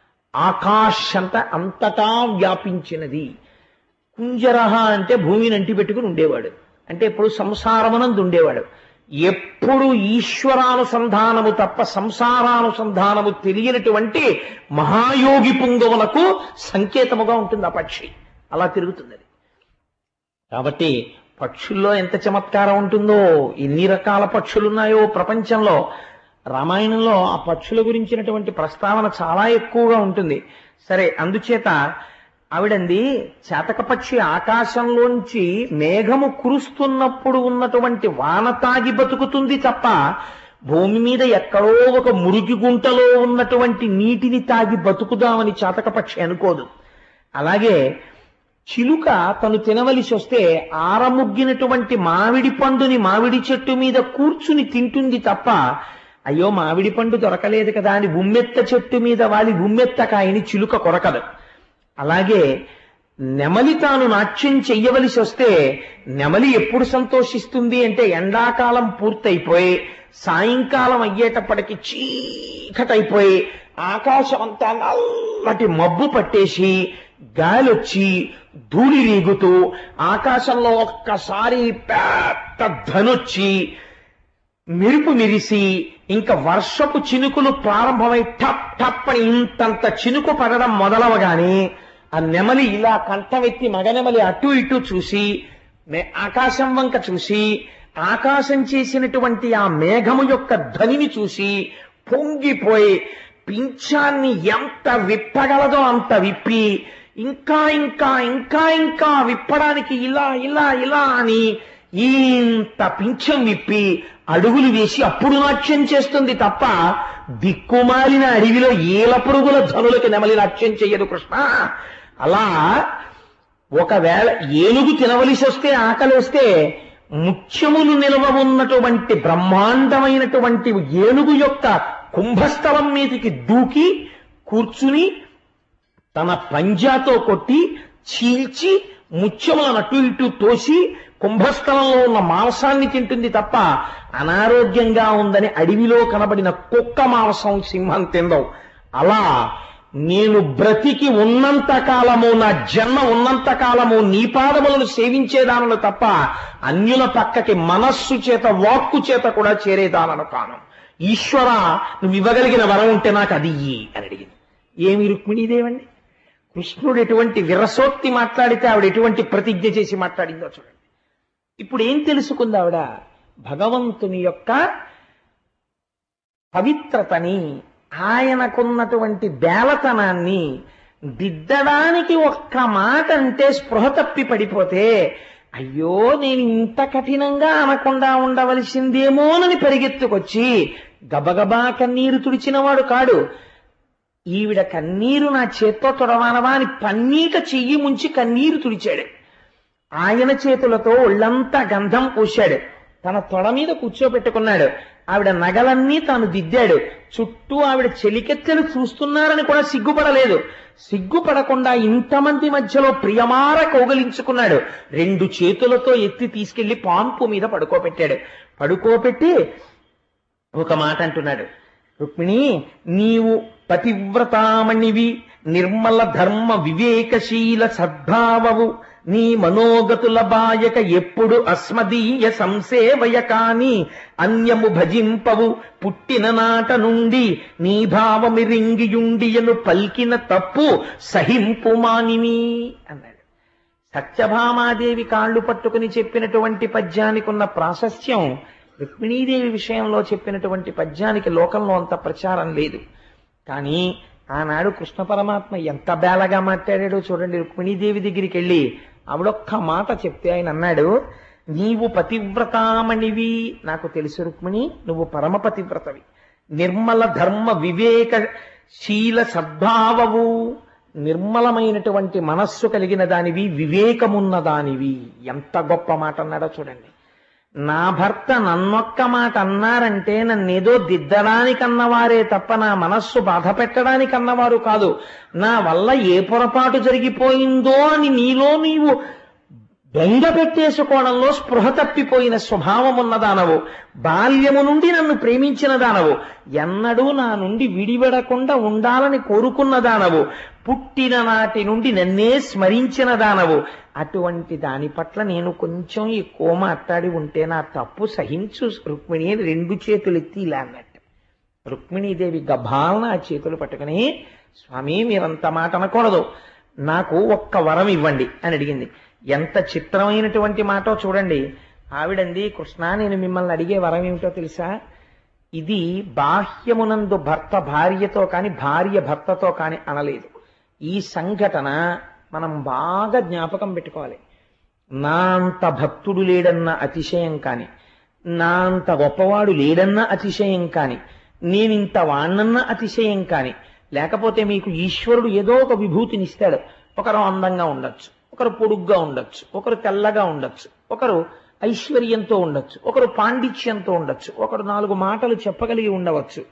ఆకాశంత అంతటా వ్యాపించినది కుంజరహ అంటే భూమిని అంటి పెట్టుకుని ఉండేవాడు అంటే ఎప్పుడు సంసారమునందు ఉండేవాడు ఎప్పుడు ఈశ్వరానుసంధానము తప్ప సంసారానుసంధానము తెలియనటువంటి మహాయోగి పుంగవులకు సంకేతముగా ఉంటుంది ఆ పక్షి అలా తిరుగుతుంది అది కాబట్టి పక్షుల్లో ఎంత చమత్కారం ఉంటుందో ఎన్ని రకాల పక్షులున్నాయో ప్రపంచంలో రామాయణంలో ఆ పక్షుల గురించినటువంటి ప్రస్తావన చాలా ఎక్కువగా ఉంటుంది సరే అందుచేత ఆవిడంది చేతక పక్షి ఆకాశంలోంచి మేఘము కురుస్తున్నప్పుడు ఉన్నటువంటి వాన తాగి బతుకుతుంది తప్ప భూమి మీద ఎక్కడో ఒక మురికి గుంటలో ఉన్నటువంటి నీటిని తాగి బతుకుదామని చేతక పక్షి అనుకోదు అలాగే చిలుక తను తినవలసి వస్తే ఆరముగ్గినటువంటి మామిడి పండుని మామిడి చెట్టు మీద కూర్చుని తింటుంది తప్ప అయ్యో మామిడి పండు దొరకలేదు కదా అని ఉమ్మెత్త చెట్టు మీద వాలి ఉమ్మెత్త కాయని చిలుక కొరకదు అలాగే నెమలి తాను నాట్యం చెయ్యవలసి వస్తే నెమలి ఎప్పుడు సంతోషిస్తుంది అంటే ఎండాకాలం పూర్తయిపోయి సాయంకాలం అయ్యేటప్పటికి చీకటైపోయి ఆకాశం అంతా నల్లటి మబ్బు పట్టేసి గాలొచ్చి ధూళి రీగుతూ ఆకాశంలో ఒక్కసారి పెద్ద ధనొచ్చి మెరుపు మెరిసి ఇంకా వర్షపు చినుకులు ప్రారంభమై టప్ టప్ అని ఇంతంత చినుకు పడడం మొదలవగానే ఆ నెమలి ఇలా కంఠమెత్తి మగనెమలి అటు ఇటు చూసి మే- ఆకాశం వంక చూసి ఆకాశం చేసినటువంటి ఆ మేఘము యొక్క ధ్వనిని చూసి పొంగిపోయి పింఛాన్ని ఎంత విప్పగలదో అంత విప్పి ఇంకా ఇంకా ఇంకా ఇంకా విప్పడానికి ఇలా ఇలా ఇలా అని ఇంత పింఛం విప్పి అడుగులు వేసి అప్పుడు నాట్యం చేస్తుంది తప్ప దిక్కుమాలిన అడవిలో ఏల పురుగుల ధనులకి నెమలి నాట్యం చెయ్యదు కృష్ణ అలా ఒకవేళ ఏనుగు తినవలసి వస్తే ఆకలి వస్తే ముత్యములు నిలవ ఉన్నటువంటి బ్రహ్మాండమైనటువంటి ఏనుగు యొక్క కుంభస్థలం మీదకి దూకి కూర్చుని తన పంజాతో కొట్టి చీల్చి ముత్యములను అటు ఇటు తోసి కుంభస్థలంలో ఉన్న మాంసాన్ని తింటుంది తప్ప అనారోగ్యంగా ఉందని అడవిలో కనబడిన కుక్క మాంసం సింహం తిందవు అలా నేను బ్రతికి ఉన్నంత కాలము నా జన్మ ఉన్నంత కాలము నీ పాదములను సేవించేదానను తప్ప అన్యుల పక్కకి మనస్సు చేత వాక్కు చేత కూడా చేరేదానను కాను ఈశ్వర నువ్వు ఇవ్వగలిగిన వరం ఉంటే నాకు అది ఇయ్యి అని అడిగింది ఏమి రుక్మిణీదేవండి కృష్ణుడు ఎటువంటి విరసోక్తి మాట్లాడితే ఆవిడ ఎటువంటి ప్రతిజ్ఞ చేసి మాట్లాడిందో చూడండి ఇప్పుడు ఏం తెలుసుకుంది ఆవిడ భగవంతుని యొక్క పవిత్రతని ఆయనకున్నటువంటి బేలతనాన్ని దిద్దడానికి ఒక్క మాట అంటే స్పృహ తప్పి పడిపోతే అయ్యో నేను ఇంత కఠినంగా అనకుండా ఉండవలసిందేమోనని పరిగెత్తుకొచ్చి గబగబా కన్నీరు తుడిచినవాడు కాడు ఈవిడ కన్నీరు నా చేత్తో తొడవానవా అని పన్నీట చెయ్యి ముంచి కన్నీరు తుడిచాడు ఆయన చేతులతో ఒళ్ళంతా గంధం పూశాడు తన తొడ మీద కూర్చోబెట్టుకున్నాడు ఆవిడ నగలన్నీ తాను దిద్దాడు చుట్టూ ఆవిడ చెలికెత్తెలు చూస్తున్నారని కూడా సిగ్గుపడలేదు సిగ్గుపడకుండా ఇంతమంది మధ్యలో ప్రియమార కౌగలించుకున్నాడు రెండు చేతులతో ఎత్తి తీసుకెళ్లి పాంపు మీద పడుకోబెట్టాడు పడుకోబెట్టి ఒక మాట అంటున్నాడు రుక్మిణి నీవు పతివ్రతామణివి నిర్మల ధర్మ వివేకశీల సద్భావవు నీ మనోగతుల బాయక ఎప్పుడు అస్మదీయ సంసేవయ కాని అన్యము భజింపవు పుట్టిన నాట నుండి నీ భావమిరింగియుండియను పల్కిన తప్పు సహింపు మానిని అన్నాడు సత్యభామాదేవి కాళ్ళు పట్టుకుని చెప్పినటువంటి పద్యానికి ఉన్న ప్రాశస్త్యం రుక్మిణీదేవి విషయంలో చెప్పినటువంటి పద్యానికి లోకంలో అంత ప్రచారం లేదు కానీ ఆనాడు కృష్ణ పరమాత్మ ఎంత బేలగా మాట్లాడాడో చూడండి రుక్మిణీదేవి దగ్గరికి వెళ్ళి ఆవిడొక్క మాట చెప్తే ఆయన అన్నాడు నీవు పతివ్రతామణివి నాకు తెలుసు రుక్మిణి నువ్వు పరమ పతివ్రతవి నిర్మల ధర్మ వివేక శీల సద్భావవు నిర్మలమైనటువంటి మనస్సు కలిగిన దానివి వివేకమున్న దానివి ఎంత గొప్ప మాట అన్నాడో చూడండి నా భర్త నన్నొక్క మాట అన్నారంటే నన్నేదో దిద్దడానికి అన్నవారే తప్ప నా మనస్సు బాధ పెట్టడానికి అన్నవారు కాదు నా వల్ల ఏ పొరపాటు జరిగిపోయిందో అని నీలో నీవు బెంగ పెట్టేసుకోవడంలో స్పృహ తప్పిపోయిన స్వభావం ఉన్నదానవు బాల్యము నుండి నన్ను ప్రేమించిన దానవు ఎన్నడూ నా నుండి విడివడకుండా ఉండాలని కోరుకున్న దానవు పుట్టిన నాటి నుండి నన్నే స్మరించిన దానవు అటువంటి దాని పట్ల నేను కొంచెం ఎక్కువ మాట్లాడి ఉంటే నా తప్పు సహించు రుక్మిణి అని రెండు చేతులు ఎత్తి ఇలా అన్నట్టు రుక్మిణీదేవి గభాలన ఆ చేతులు పట్టుకుని స్వామి మీరంత మాట అనకూడదు నాకు ఒక్క వరం ఇవ్వండి అని అడిగింది ఎంత చిత్రమైనటువంటి మాటో చూడండి ఆవిడంది కృష్ణ నేను మిమ్మల్ని అడిగే వరం ఏమిటో తెలుసా ఇది బాహ్యమునందు భర్త భార్యతో కాని భార్య భర్తతో కాని అనలేదు ఈ సంఘటన మనం బాగా జ్ఞాపకం పెట్టుకోవాలి నా అంత భక్తుడు లేడన్న అతిశయం కాని నా అంత గొప్పవాడు లేడన్న అతిశయం కాని నేనింత వాణ్ణన్న అతిశయం కాని లేకపోతే మీకు ఈశ్వరుడు ఏదో ఒక విభూతినిస్తాడు ఒకరు అందంగా ఉండొచ్చు ఒకరు పొడుగ్గా ఉండొచ్చు ఒకరు తెల్లగా ఉండొచ్చు ఒకరు ఐశ్వర్యంతో ఉండొచ్చు ఒకరు పాండిత్యంతో ఉండొచ్చు ఒకరు నాలుగు మాటలు చెప్పగలిగి ఉండవచ్చు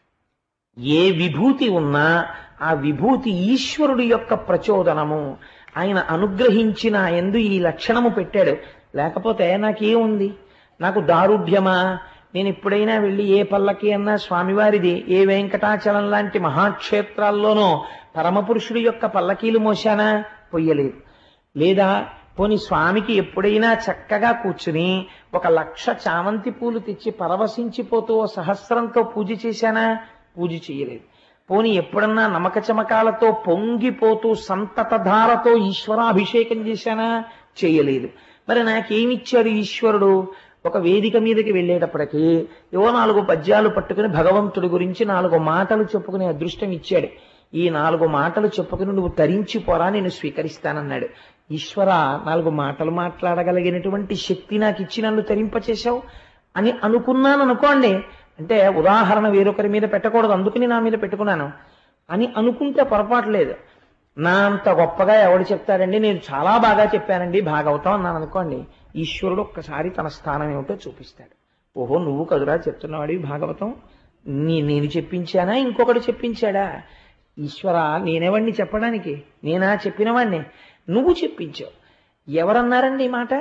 ఏ విభూతి ఉన్నా ఆ విభూతి ఈశ్వరుడి యొక్క ప్రచోదనము ఆయన అనుగ్రహించిన ఎందు ఈ లక్షణము పెట్టాడు లేకపోతే నాకేముంది నాకు దారుఢ్యమా నేను ఎప్పుడైనా వెళ్ళి ఏ పల్లకి అన్నా స్వామివారిది ఏ వెంకటాచలం లాంటి మహాక్షేత్రాల్లోనో పరమపురుషుడి యొక్క పల్లకీలు మోశానా పొయ్యలేదు లేదా పోని స్వామికి ఎప్పుడైనా చక్కగా కూర్చుని ఒక లక్ష చామంతి పూలు తెచ్చి పరవశించిపోతూ ఓ సహస్రంతో పూజ చేశానా పూజ చేయలేదు పోని ఎప్పుడన్నా నమక చమకాలతో పొంగిపోతూ సంతత ధారతో ఈశ్వరాభిషేకం చేశానా చేయలేదు మరి నాకేమిచ్చాడు ఈశ్వరుడు ఒక వేదిక మీదకి వెళ్ళేటప్పటికి ఏవో నాలుగు పద్యాలు పట్టుకుని భగవంతుడి గురించి నాలుగు మాటలు చెప్పుకునే అదృష్టం ఇచ్చాడు ఈ నాలుగు మాటలు చెప్పుకుని నువ్వు తరించిపోరా నేను స్వీకరిస్తానన్నాడు ఈశ్వర నాలుగు మాటలు మాట్లాడగలిగినటువంటి శక్తి నాకు ఇచ్చి నన్ను తరింపచేశావు అని అనుకున్నాను అనుకోండి అంటే ఉదాహరణ వేరొకరి మీద పెట్టకూడదు అందుకని నా మీద పెట్టుకున్నాను అని అనుకుంటే పొరపాటు లేదు నా అంత గొప్పగా ఎవడు చెప్తాడండి నేను చాలా బాగా చెప్పానండి భాగవతం అన్నాను అనుకోండి ఈశ్వరుడు ఒక్కసారి తన స్థానం ఏమిటో చూపిస్తాడు ఓహో నువ్వు కదురా చెప్తున్నవాడివి భాగవతం నీ నేను చెప్పించానా ఇంకొకడు చెప్పించాడా ఈశ్వర నేనెవడిని చెప్పడానికి నేనా చెప్పినవాడిని నువ్వు చెప్పించావు ఎవరన్నారండి ఈ మాట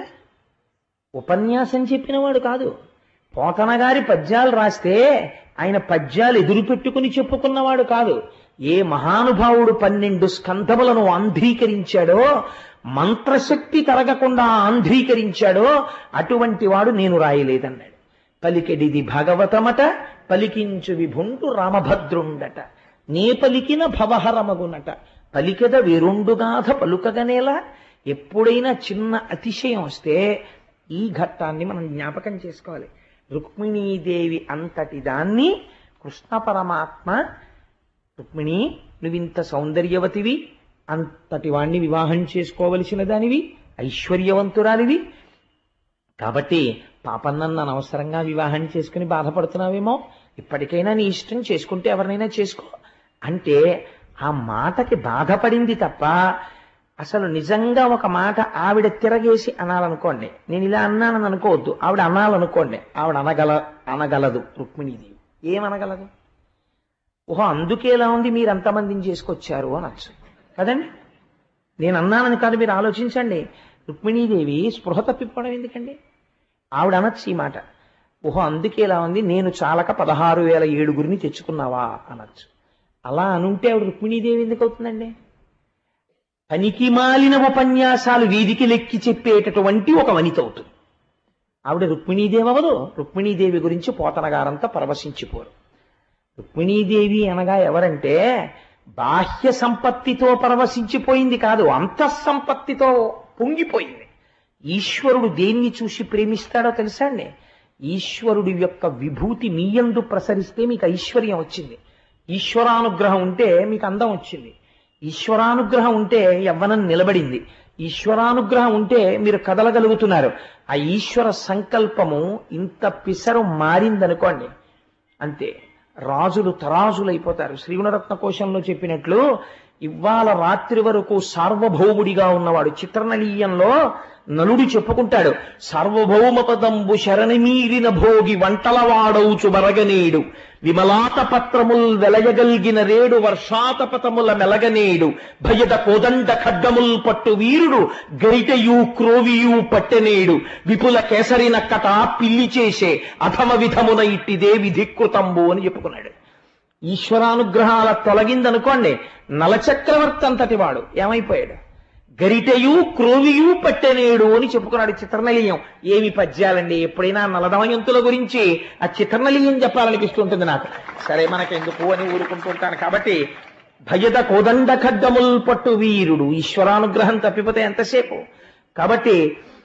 ఉపన్యాసం చెప్పినవాడు కాదు పోతన గారి పద్యాలు రాస్తే ఆయన పద్యాలు ఎదురు పెట్టుకుని చెప్పుకున్నవాడు కాదు ఏ మహానుభావుడు పన్నెండు స్కంధములను ఆంధ్రీకరించాడో మంత్రశక్తి తరగకుండా ఆంధ్రీకరించాడో అటువంటి వాడు నేను రాయలేదన్నాడు పలికెడిది భాగవతమట పలికించు విభుండు రామభద్రుండట నే పలికిన భవహరమగునట పలికెద వేరుండుగాథ పలుకగనేలా ఎప్పుడైనా చిన్న అతిశయం వస్తే ఈ ఘట్టాన్ని మనం జ్ఞాపకం చేసుకోవాలి రుక్మిణీదేవి అంతటి దాన్ని కృష్ణ పరమాత్మ రుక్మిణి నువ్వింత సౌందర్యవతివి అంతటి వాణ్ణి వివాహం చేసుకోవలసిన దానివి ఐశ్వర్యవంతురాలివి కాబట్టి పాపన్నన్న అనవసరంగా వివాహం చేసుకుని బాధపడుతున్నావేమో ఇప్పటికైనా నీ ఇష్టం చేసుకుంటే ఎవరినైనా చేసుకో అంటే ఆ మాటకి బాధపడింది తప్ప అసలు నిజంగా ఒక మాట ఆవిడ తిరగేసి అనాలనుకోండి నేను ఇలా అన్నానని అనుకోవద్దు ఆవిడ అనాలనుకోండి ఆవిడ అనగల అనగలదు రుక్మిణీదేవి ఏమనగలదు ఓహో అందుకే ఎలా ఉంది మీరు అంతమందిని చేసుకొచ్చారు అనొచ్చు కదండి నేను అన్నానని కాదు మీరు ఆలోచించండి రుక్మిణీదేవి స్పృహ తప్పిపోవడం ఎందుకండి ఆవిడ అనొచ్చు ఈ మాట ఓహో అందుకే ఎలా ఉంది నేను చాలక పదహారు వేల ఏడుగురిని తెచ్చుకున్నావా అనొచ్చు అలా అనుంటే ఆవిడ రుక్మిణీదేవి ఎందుకు అవుతుందండి పనికి మాలిన ఉపన్యాసాలు వీధికి లెక్కి చెప్పేటటువంటి ఒక వనిత అవుతుంది ఆవిడ రుక్మిణీదేవి అవ్వదు రుక్మిణీదేవి గురించి పోతనగారంతా పరవశించిపోరు రుక్మిణీదేవి అనగా ఎవరంటే బాహ్య సంపత్తితో పరవశించిపోయింది కాదు అంతఃసంపత్తితో పొంగిపోయింది ఈశ్వరుడు దేన్ని చూసి ప్రేమిస్తాడో తెలుసా అండి ఈశ్వరుడి యొక్క విభూతి మీయందు ప్రసరిస్తే మీకు ఐశ్వర్యం వచ్చింది ఈశ్వరానుగ్రహం ఉంటే మీకు అందం వచ్చింది ఈశ్వరానుగ్రహం ఉంటే యవ్వనం నిలబడింది ఈశ్వరానుగ్రహం ఉంటే మీరు కదలగలుగుతున్నారు ఆ ఈశ్వర సంకల్పము ఇంత పిసరు మారిందనుకోండి అంతే రాజులు తరాజులైపోతారు శ్రీగుణరత్న కోశంలో చెప్పినట్లు ఇవాళ రాత్రి వరకు సార్వభౌముడిగా ఉన్నవాడు చిత్రనలీయంలో నలుడు చెప్పుకుంటాడు సార్వభౌమ పదంబు శరణమీరిన భోగి వంటలవాడౌచు బరగనేడు విమలాత పత్రముల్ వెలయగల్గిన రేడు వర్షాతపతముల మెలగనేడు భయద కోదండ ఖడ్గముల్ పట్టు వీరుడు గరిటయు క్రోవియు పట్టెనేడు విపుల కేసరి నక్కట పిల్లి చేసే అథమ విధమున ఇట్టిదే విధికృతంబు అని చెప్పుకున్నాడు ఈశ్వరానుగ్రహాల తొలగిందనుకోండి నలచక్రవర్తి అంతటి వాడు ఏమైపోయాడు గరిటయు క్రోవియు పట్టెనేడు అని చెప్పుకున్నాడు చిత్రనలీయం ఏమి పద్యాలండి ఎప్పుడైనా నలదమయంతుల గురించి ఆ చిత్రనలీయం చెప్పాలనిపిస్తుంటుంది నాకు సరే మనకెందుకు అని ఊరుకుంటుంటాను కాబట్టి భయద కోదండ ఖడ్గముల్ పట్టు వీరుడు ఈశ్వరానుగ్రహం తప్పిపోతే ఎంతసేపు కాబట్టి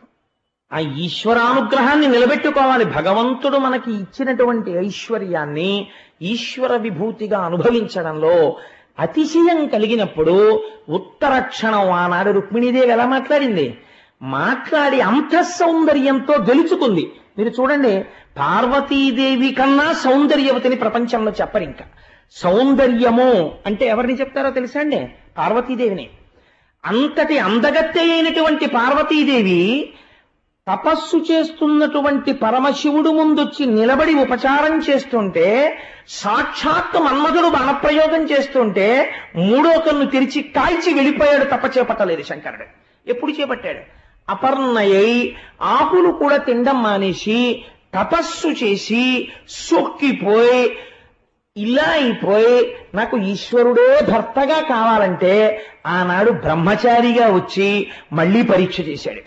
ఆ ఈశ్వరానుగ్రహాన్ని నిలబెట్టుకోవాలి భగవంతుడు మనకి ఇచ్చినటువంటి ఐశ్వర్యాన్ని ఈశ్వర విభూతిగా అనుభవించడంలో అతిశయం కలిగినప్పుడు ఉత్తర క్షణం ఆనాడు రుక్మిణీదేవి ఎలా మాట్లాడింది మాట్లాడి అంత సౌందర్యంతో గెలుచుకుంది మీరు చూడండి పార్వతీదేవి కన్నా సౌందర్యవతిని ప్రపంచంలో చెప్పరు ఇంకా సౌందర్యము అంటే ఎవరిని చెప్తారో తెలుసా అండి పార్వతీదేవిని అంతటి అందగత్తె అయినటువంటి పార్వతీదేవి తపస్సు చేస్తున్నటువంటి పరమశివుడు ముందొచ్చి నిలబడి ఉపచారం చేస్తుంటే సాక్షాత్తు మన్మధుడు బాణప్రయోగం చేస్తుంటే మూడో కన్ను తెరిచి కాల్చి వెళ్ళిపోయాడు తప్ప చేపట్టలేదు శంకరుడు ఎప్పుడు చేపట్టాడు అపర్ణయై ఆకులు కూడా తినడం మానేసి తపస్సు చేసి సొక్కిపోయి ఇలా అయిపోయి నాకు ఈశ్వరుడే భర్తగా కావాలంటే ఆనాడు బ్రహ్మచారిగా వచ్చి మళ్ళీ పరీక్ష చేశాడు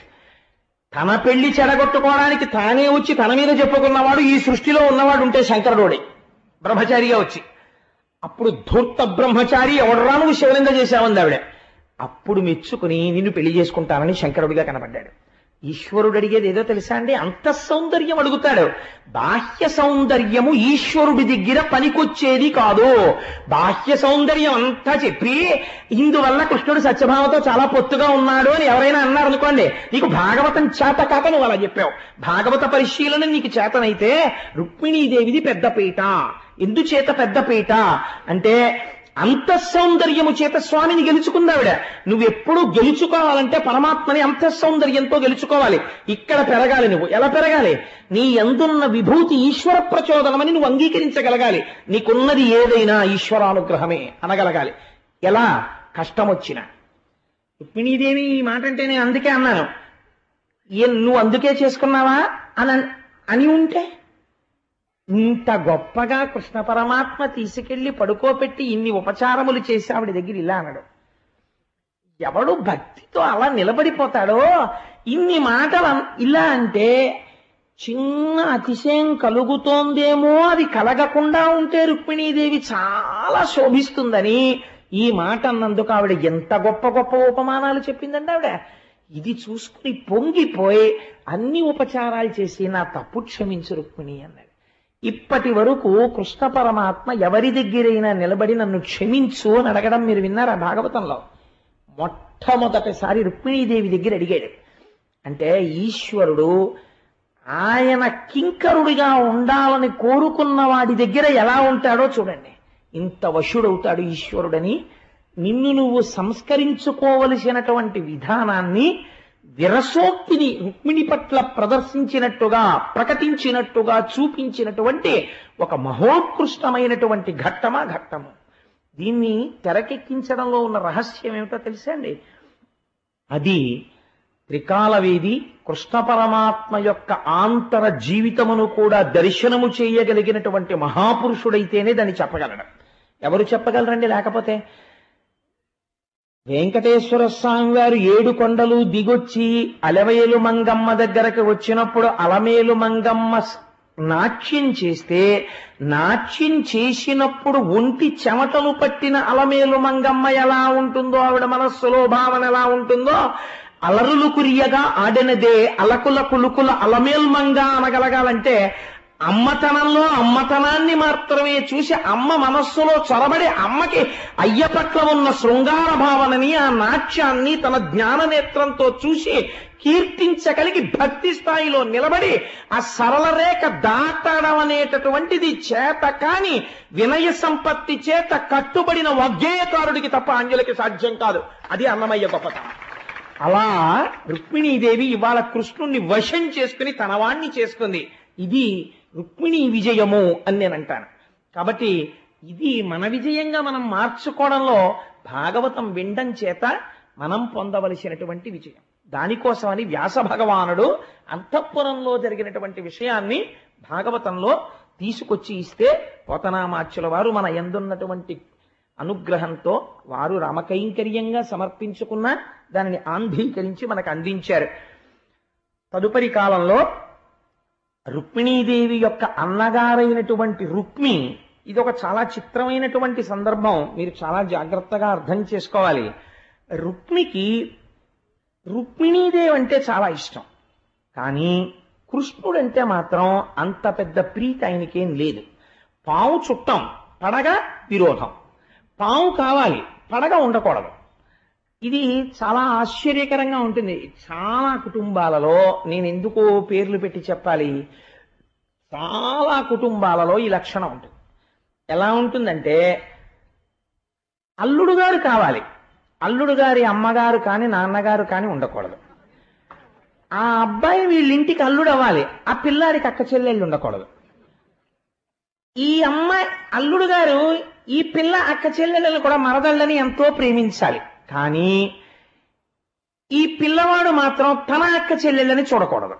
తన పెళ్లి చెడగొట్టుకోవడానికి తానే వచ్చి తన మీద చెప్పుకున్నవాడు ఈ సృష్టిలో ఉన్నవాడు ఉంటే శంకరుడే బ్రహ్మచారిగా వచ్చి అప్పుడు ధూర్త బ్రహ్మచారి ఎవడరా నువ్వు శివలింగ చేశావంది ఆవిడ అప్పుడు మెచ్చుకుని నిన్ను పెళ్లి చేసుకుంటానని శంకరుడిగా కనబడ్డాడు ఈశ్వరుడు అడిగేది ఏదో తెలుసా అండి అంత సౌందర్యం అడుగుతాడు బాహ్య సౌందర్యము ఈశ్వరుడి దగ్గర పనికొచ్చేది కాదు బాహ్య సౌందర్యం అంతా చెప్పి ఇందువల్ల కృష్ణుడు సత్యభామతో చాలా పొత్తుగా ఉన్నాడు అని ఎవరైనా అన్నారు అనుకోండి నీకు భాగవతం చేత కాక నువ్వు అలా చెప్పావు భాగవత పరిశీలన నీకు చేతనైతే రుక్మిణీదేవిది పెద్దపీట ఎందుచేత పెద్దపీట అంటే అంత సౌందర్యము చేత స్వామిని గెలుచుకుందావిడ నువ్వెప్పుడు గెలుచుకోవాలంటే పరమాత్మని అంత సౌందర్యంతో గెలుచుకోవాలి ఇక్కడ పెరగాలి నువ్వు ఎలా పెరగాలి నీ ఎందున్న విభూతి ఈశ్వర ప్రచోదనమని నువ్వు అంగీకరించగలగాలి నీకున్నది ఏదైనా ఈశ్వరానుగ్రహమే అనగలగాలి ఎలా కష్టం వచ్చినా రుక్మిణీదేవి ఈ మాట అంటే నేను అందుకే అన్నాను ఏ నువ్వు అందుకే చేసుకున్నావా అని అని ఉంటే ఇంత గొప్పగా కృష్ణ పరమాత్మ తీసుకెళ్లి పడుకోపెట్టి ఇన్ని ఉపచారములు చేసి ఆవిడ దగ్గర ఇలా అన్నాడు ఎవడు భక్తితో అలా నిలబడిపోతాడో ఇన్ని మాటలు అన్- ఇలా అంటే చిన్న అతిశయం కలుగుతోందేమో అది కలగకుండా ఉంటే రుక్మిణీదేవి చాలా శోభిస్తుందని ఈ మాట అన్నందుకు ఆవిడ ఎంత గొప్ప గొప్ప ఉపమానాలు చెప్పిందండి ఆవిడ ఇది చూసుకుని పొంగిపోయి అన్ని ఉపచారాలు చేసి నా తప్పు క్షమించు రుక్మిణి అన్నాడు ఇప్పటి వరకు కృష్ణ పరమాత్మ ఎవరి దగ్గరైనా నిలబడి నన్ను క్షమించు అని అడగడం మీరు విన్నారా భాగవతంలో మొట్టమొదటిసారి రుక్మిణీదేవి దగ్గర అడిగాడు అంటే ఈశ్వరుడు ఆయన కింకరుడిగా ఉండాలని కోరుకున్న వాడి దగ్గర ఎలా ఉంటాడో చూడండి ఇంత వశుడవుతాడు ఈశ్వరుడని నిన్ను నువ్వు సంస్కరించుకోవలసినటువంటి విధానాన్ని విరసోక్తిని రుక్మిణి పట్ల ప్రదర్శించినట్టుగా ప్రకటించినట్టుగా చూపించినటువంటి ఒక మహోత్కృష్టమైనటువంటి ఘట్టమా ఘట్టము దీన్ని తెరకెక్కించడంలో ఉన్న రహస్యం ఏమిటో తెలుసా అండి అది త్రికాలవేది కృష్ణ పరమాత్మ యొక్క ఆంతర జీవితమును కూడా దర్శనము చేయగలిగినటువంటి మహాపురుషుడైతేనే దాన్ని చెప్పగలడు ఎవరు చెప్పగలరండి లేకపోతే వెంకటేశ్వర స్వామి వారు ఏడు కొండలు దిగొచ్చి అలవేలు మంగమ్మ దగ్గరకు వచ్చినప్పుడు అలమేలు మంగమ్మ స్- నాట్యం చేస్తే నాట్యం చేసినప్పుడు ఒంటి చెమటలు పట్టిన అలమేలు మంగమ్మ ఎలా ఉంటుందో ఆవిడ మనస్సులో భావన ఎలా ఉంటుందో అలరులు కురియగా ఆడినదే అలకుల కులుకుల అలమేల్మంగా అనగలగాలంటే అమ్మతనంలో అమ్మతనాన్ని మాత్రమే చూసి అమ్మ మనస్సులో చొరబడి అమ్మకి అయ్య పట్ల ఉన్న శృంగార భావనని ఆ నాట్యాన్ని తన జ్ఞాన నేత్రంతో చూసి కీర్తించగలిగి భక్తి స్థాయిలో నిలబడి ఆ సరళ రేఖ దాటడం అనేటటువంటిది చేత కాని వినయ సంపత్తి చేత కట్టుబడిన వగ్గేయకారుడికి తప్ప అంజలికి సాధ్యం కాదు అది అన్నమయ్య గొప్పతనం అలా రుక్మిణీదేవి ఇవాళ కృష్ణుణ్ణి వశం చేసుకుని తనవాణ్ణి చేసుకుంది ఇది రుక్మిణీ విజయము అని నేను అంటాను కాబట్టి ఇది మన విజయంగా మనం మార్చుకోవడంలో భాగవతం వినడం చేత మనం పొందవలసినటువంటి విజయం దానికోసమని వ్యాస భగవానుడు అంతఃపురంలో జరిగినటువంటి విషయాన్ని భాగవతంలో తీసుకొచ్చి ఇస్తే పోతనామాచ్యుల వారు మన ఎందున్నటువంటి అనుగ్రహంతో వారు రామకైంకర్యంగా సమర్పించుకున్న దానిని ఆంధీకరించి మనకు అందించారు తదుపరి కాలంలో రుక్మిణీదేవి యొక్క అన్నగారైనటువంటి రుక్మి ఇది ఒక చాలా చిత్రమైనటువంటి సందర్భం మీరు చాలా జాగ్రత్తగా అర్థం చేసుకోవాలి రుక్మికి రుక్మిణీదేవి అంటే చాలా ఇష్టం కానీ కృష్ణుడంటే మాత్రం అంత పెద్ద ప్రీతి ఆయనకేం లేదు పాము చుట్టం పడగ విరోధం పాము కావాలి పడగ ఉండకూడదు ఇది చాలా ఆశ్చర్యకరంగా ఉంటుంది చాలా కుటుంబాలలో నేను ఎందుకు పేర్లు పెట్టి చెప్పాలి చాలా కుటుంబాలలో ఈ లక్షణం ఉంటుంది ఎలా ఉంటుందంటే అల్లుడు గారు కావాలి అల్లుడు గారి అమ్మగారు కానీ నాన్నగారు కానీ ఉండకూడదు ఆ అబ్బాయి వీళ్ళింటికి అల్లుడు అవ్వాలి ఆ పిల్లాడికి అక్క చెల్లెళ్ళు ఉండకూడదు ఈ అమ్మాయి అల్లుడు గారు ఈ పిల్ల అక్క చెల్లెళ్ళని కూడా మరదళ్ళని ఎంతో ప్రేమించాలి కానీ ఈ పిల్లవాడు మాత్రం తన అక్క చెల్లెళ్ళని చూడకూడదు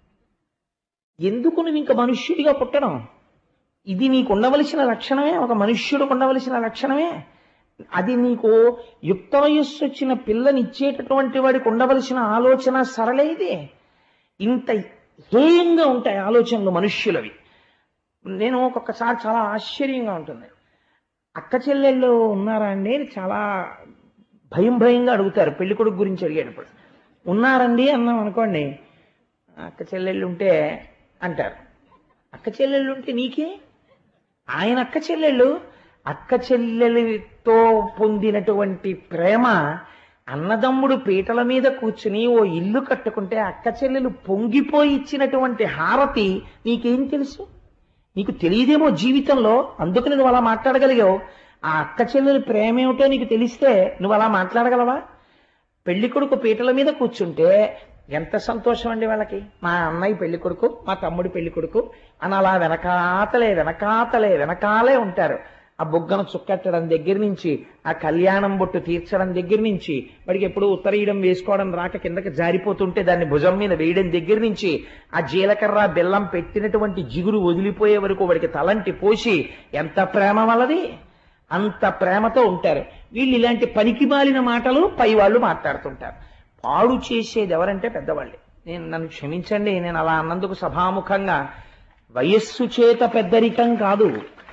ఎందుకు నువ్వు ఇంకా మనుష్యుడిగా పుట్టడం ఇది నీకు ఉండవలసిన లక్షణమే ఒక మనుష్యుడికి ఉండవలసిన లక్షణమే అది నీకు యుక్త వయస్సు వచ్చిన పిల్లనిచ్చేటటువంటి వాడికి ఉండవలసిన ఆలోచన సరళే ఇదే ఇంత హేయంగా ఉంటాయి ఆలోచనలు మనుష్యులవి నేను ఒక్కొక్కసారి చాలా ఆశ్చర్యంగా ఉంటుంది అక్క చెల్లెళ్ళు ఉన్నారా అండి అని చాలా భయం భయంగా అడుగుతారు పెళ్లి కొడుకు గురించి అడిగేటప్పుడు ఉన్నారండి అన్నాం అనుకోండి అక్క చెల్లెళ్ళు ఉంటే అంటారు అక్క చెల్లెళ్ళు ఉంటే నీకే ఆయన అక్క చెల్లెళ్ళు అక్క చెల్లెలతో పొందినటువంటి ప్రేమ అన్నదమ్ముడు పీటల మీద కూర్చుని ఓ ఇల్లు కట్టుకుంటే అక్క చెల్లెలు పొంగిపోయి ఇచ్చినటువంటి హారతి నీకేం తెలుసు నీకు తెలియదేమో జీవితంలో అందుకు నువ్వు అలా మాట్లాడగలిగావు ఆ అక్క చెల్లెలు ప్రేమ ఏమిటో నీకు తెలిస్తే నువ్వు అలా మాట్లాడగలవా పెళ్లి కొడుకు పీటల మీద కూర్చుంటే ఎంత సంతోషం అండి వాళ్ళకి మా అన్నయ్య పెళ్లి కొడుకు మా తమ్ముడి పెళ్లి కొడుకు అని అలా వెనకాతలే వెనకాతలే వెనకాలే ఉంటారు ఆ బుగ్గను చుక్కట్టడం దగ్గర నుంచి ఆ కళ్యాణం బొట్టు తీర్చడం దగ్గర నుంచి వాడికి ఎప్పుడు ఉత్తరీయడం వేసుకోవడం రాక కిందకి జారిపోతుంటే దాన్ని భుజం మీద వేయడం దగ్గర నుంచి ఆ జీలకర్ర బెల్లం పెట్టినటువంటి జిగురు వదిలిపోయే వరకు వాడికి తలంటి పోసి ఎంత ప్రేమ వలది అంత ప్రేమతో ఉంటారు వీళ్ళు ఇలాంటి పనికి మాలిన మాటలు పై వాళ్ళు మాట్లాడుతుంటారు పాడు చేసేది ఎవరంటే పెద్దవాళ్ళే నేను నన్ను క్షమించండి నేను అలా అన్నందుకు సభాముఖంగా వయస్సు చేత పెద్దరికం కాదు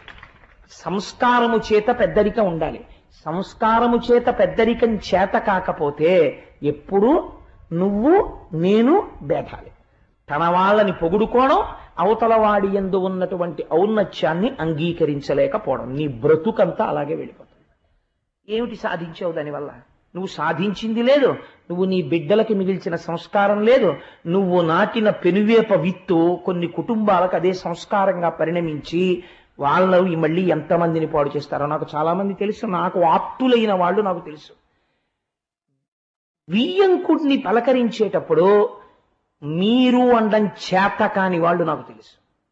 సంస్కారము చేత పెద్దరికం ఉండాలి సంస్కారము చేత పెద్దరికం చేత కాకపోతే ఎప్పుడు నువ్వు నేను భేదాలి తన వాళ్ళని పొగుడుకోవడం అవతల వాడి ఎందు ఉన్నటువంటి ఔన్నత్యాన్ని అంగీకరించలేకపోవడం నీ బ్రతుకంతా అలాగే వెళ్ళిపోతుంది ఏమిటి సాధించావు దానివల్ల నువ్వు సాధించింది లేదు నువ్వు నీ బిడ్డలకి మిగిల్చిన సంస్కారం లేదు నువ్వు నాటిన పెనువేప విత్తు కొన్ని కుటుంబాలకు అదే సంస్కారంగా పరిణమించి వాళ్ళు ఈ మళ్ళీ ఎంతమందిని పాడు చేస్తారో నాకు చాలా మంది తెలుసు నాకు ఆప్తులైన వాళ్ళు నాకు తెలుసు వియ్యంకుడిని పలకరించేటప్పుడు మీరు అండం చేత కాని వాళ్ళు నాకు తెలుసు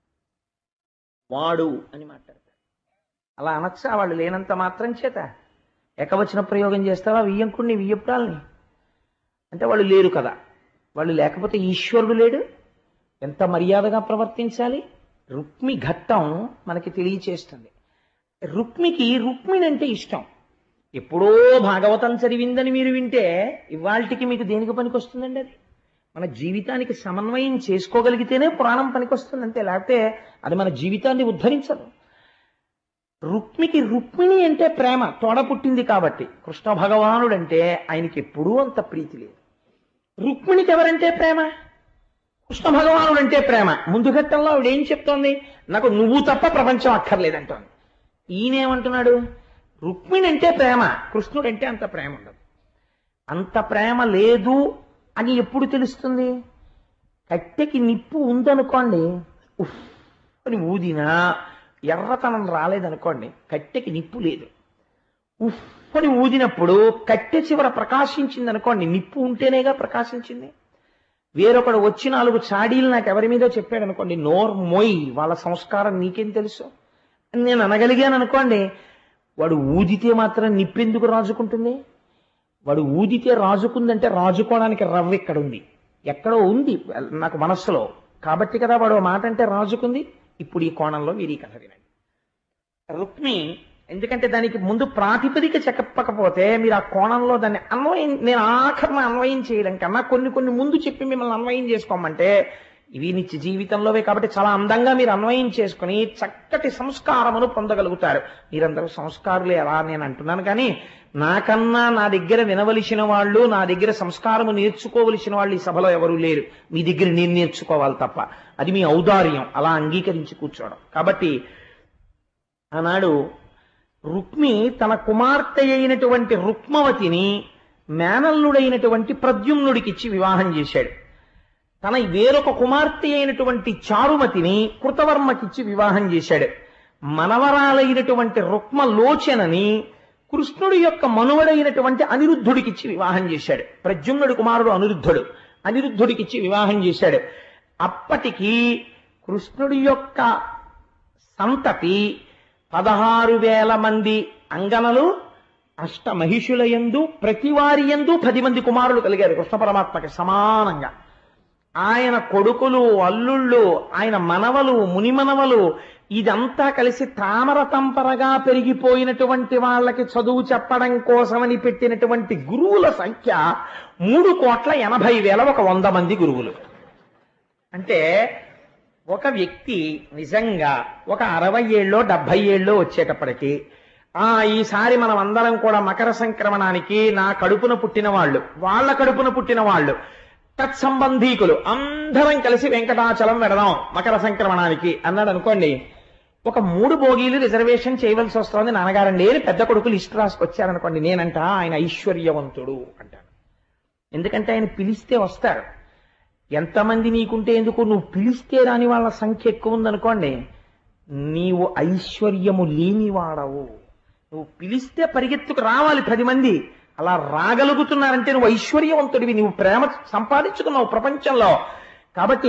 వాడు అని మాట్లాడతారు అలా అనొచ్చా వాళ్ళు లేనంత మాత్రం చేత ఏకవచన ప్రయోగం చేస్తావా వియ్యంకుడిని వియ్యపురాల్ని అంటే వాళ్ళు లేరు కదా వాళ్ళు లేకపోతే ఈశ్వరుడు లేడు ఎంత మర్యాదగా ప్రవర్తించాలి రుక్మి ఘట్టం మనకి తెలియచేస్తుంది రుక్మికి రుక్మిణి అంటే ఇష్టం ఎప్పుడో భాగవతం చదివిందని మీరు వింటే ఇవాళకి మీకు దేనికి పనికొస్తుందండి అది మన జీవితానికి సమన్వయం చేసుకోగలిగితేనే పురాణం పనికొస్తుంది అంతే లేకపోతే అది మన జీవితాన్ని ఉద్ధరించదు రుక్మికి రుక్మిణి అంటే ప్రేమ తోడ పుట్టింది కాబట్టి కృష్ణ భగవానుడు అంటే ఆయనకి ఎప్పుడూ అంత ప్రీతి లేదు రుక్మిణికి ఎవరంటే ప్రేమ కృష్ణ భగవానుడు అంటే ప్రేమ ముందు ఘట్టంలో ఆవిడ ఏం చెప్తోంది నాకు నువ్వు తప్ప ప్రపంచం అక్కర్లేదంటోంది ఈయనేమంటున్నాడు రుక్మిణి అంటే ప్రేమ కృష్ణుడు అంటే అంత ప్రేమ ఉండదు అంత ప్రేమ లేదు అని ఎప్పుడు తెలుస్తుంది కట్టెకి నిప్పు ఉందనుకోండి ఉఫ్ అని ఊదినా ఎర్రతనం రాలేదనుకోండి కట్టెకి నిప్పు లేదు ఉఫ్ అని ఊదినప్పుడు కట్టె చివర ప్రకాశించింది అనుకోండి నిప్పు ఉంటేనేగా ప్రకాశించింది వేరొకడు వచ్చి నాలుగు చాడీలు నాకు ఎవరి మీదో చెప్పాడు అనుకోండి నోర్ మొయ్ వాళ్ళ సంస్కారం నీకేం తెలుసు అని నేను అనగలిగాను అనుకోండి వాడు ఊదితే మాత్రం నిప్పెందుకు రాజుకుంటుంది వాడు ఊదితే రాజుకుందంటే రాజుకోవడానికి రవ్వ ఇక్కడ ఉంది ఎక్కడో ఉంది నాకు మనస్సులో కాబట్టి కదా వాడు ఆ మాట అంటే రాజుకుంది ఇప్పుడు ఈ కోణంలో మీరు ఈ కథ వినండి రుక్మి ఎందుకంటే దానికి ముందు ప్రాతిపదిక చెప్పకపోతే మీరు ఆ కోణంలో దాన్ని అన్వయం నేను ఆఖరణ అన్వయం చేయడం కన్నా కొన్ని కొన్ని ముందు చెప్పి మిమ్మల్ని అన్వయం చేసుకోమంటే ఇవి నిత్య జీవితంలోవే కాబట్టి చాలా అందంగా మీరు అన్వయం చేసుకుని చక్కటి సంస్కారమును పొందగలుగుతారు మీరందరూ సంస్కారులే ఎలా నేను అంటున్నాను కానీ నాకన్నా నా దగ్గర వినవలసిన వాళ్ళు నా దగ్గర సంస్కారము నేర్చుకోవలసిన వాళ్ళు ఈ సభలో ఎవరూ లేరు మీ దగ్గర నేను నేర్చుకోవాలి తప్ప అది మీ ఔదార్యం అలా అంగీకరించి కూర్చోవడం కాబట్టి ఆనాడు రుక్మి తన కుమార్తె అయినటువంటి రుక్మవతిని మేనల్లుడైనటువంటి ప్రద్యుమ్నుడికిచ్చి వివాహం చేశాడు తన వేరొక కుమార్తె అయినటువంటి చారుమతిని కృతవర్మకిచ్చి వివాహం చేశాడు మనవరాలైనటువంటి రుక్మ లోచనని కృష్ణుడి యొక్క మనువడైనటువంటి అనిరుద్ధుడికిచ్చి వివాహం చేశాడు ప్రద్యుమ్నుడి కుమారుడు అనిరుద్ధుడు అనిరుద్ధుడికిచ్చి వివాహం చేశాడు అప్పటికి కృష్ణుడి యొక్క సంతతి పదహారు వేల మంది అంగనలు అష్ట మహిషులయందు ప్రతి వారి యందు పది మంది కుమారులు కలిగారు కృష్ణ పరమాత్మకి సమానంగా ఆయన కొడుకులు అల్లుళ్ళు ఆయన మనవలు మునిమనవలు ఇదంతా కలిసి తామర తంపరగా పెరిగిపోయినటువంటి వాళ్ళకి చదువు చెప్పడం కోసమని పెట్టినటువంటి గురువుల సంఖ్య మూడు కోట్ల ఎనభై వేల ఒక వంద మంది గురువులు అంటే ఒక వ్యక్తి నిజంగా ఒక అరవై ఏళ్ళో డెబ్బై ఏళ్ళో వచ్చేటప్పటికి ఆ ఈసారి మనం అందరం కూడా మకర సంక్రమణానికి నా కడుపున పుట్టిన వాళ్ళు వాళ్ళ కడుపున పుట్టిన వాళ్ళు తత్సంబంధీకులు అందరం కలిసి వెంకటాచలం వెడదాం మకర సంక్రమణానికి అన్నాడు అనుకోండి ఒక మూడు బోగీలు రిజర్వేషన్ చేయవలసి వస్తుంది నాన్నగారండి అని పెద్ద కొడుకు లిస్ట్ రాసుకొచ్చారనుకోండి నేనంట ఆయన ఐశ్వర్యవంతుడు అంటాను ఎందుకంటే ఆయన పిలిస్తే వస్తారు ఎంతమంది నీకుంటే ఎందుకు నువ్వు పిలిస్తే రాని వాళ్ళ సంఖ్య ఎక్కువ ఉందనుకోండి నీవు ఐశ్వర్యము లేనివాడవు నువ్వు పిలిస్తే పరిగెత్తుకు రావాలి పది మంది అలా రాగలుగుతున్నారంటే నువ్వు ఐశ్వర్యవంతుడివి నువ్వు ప్రేమ సంపాదించుకున్నావు ప్రపంచంలో కాబట్టి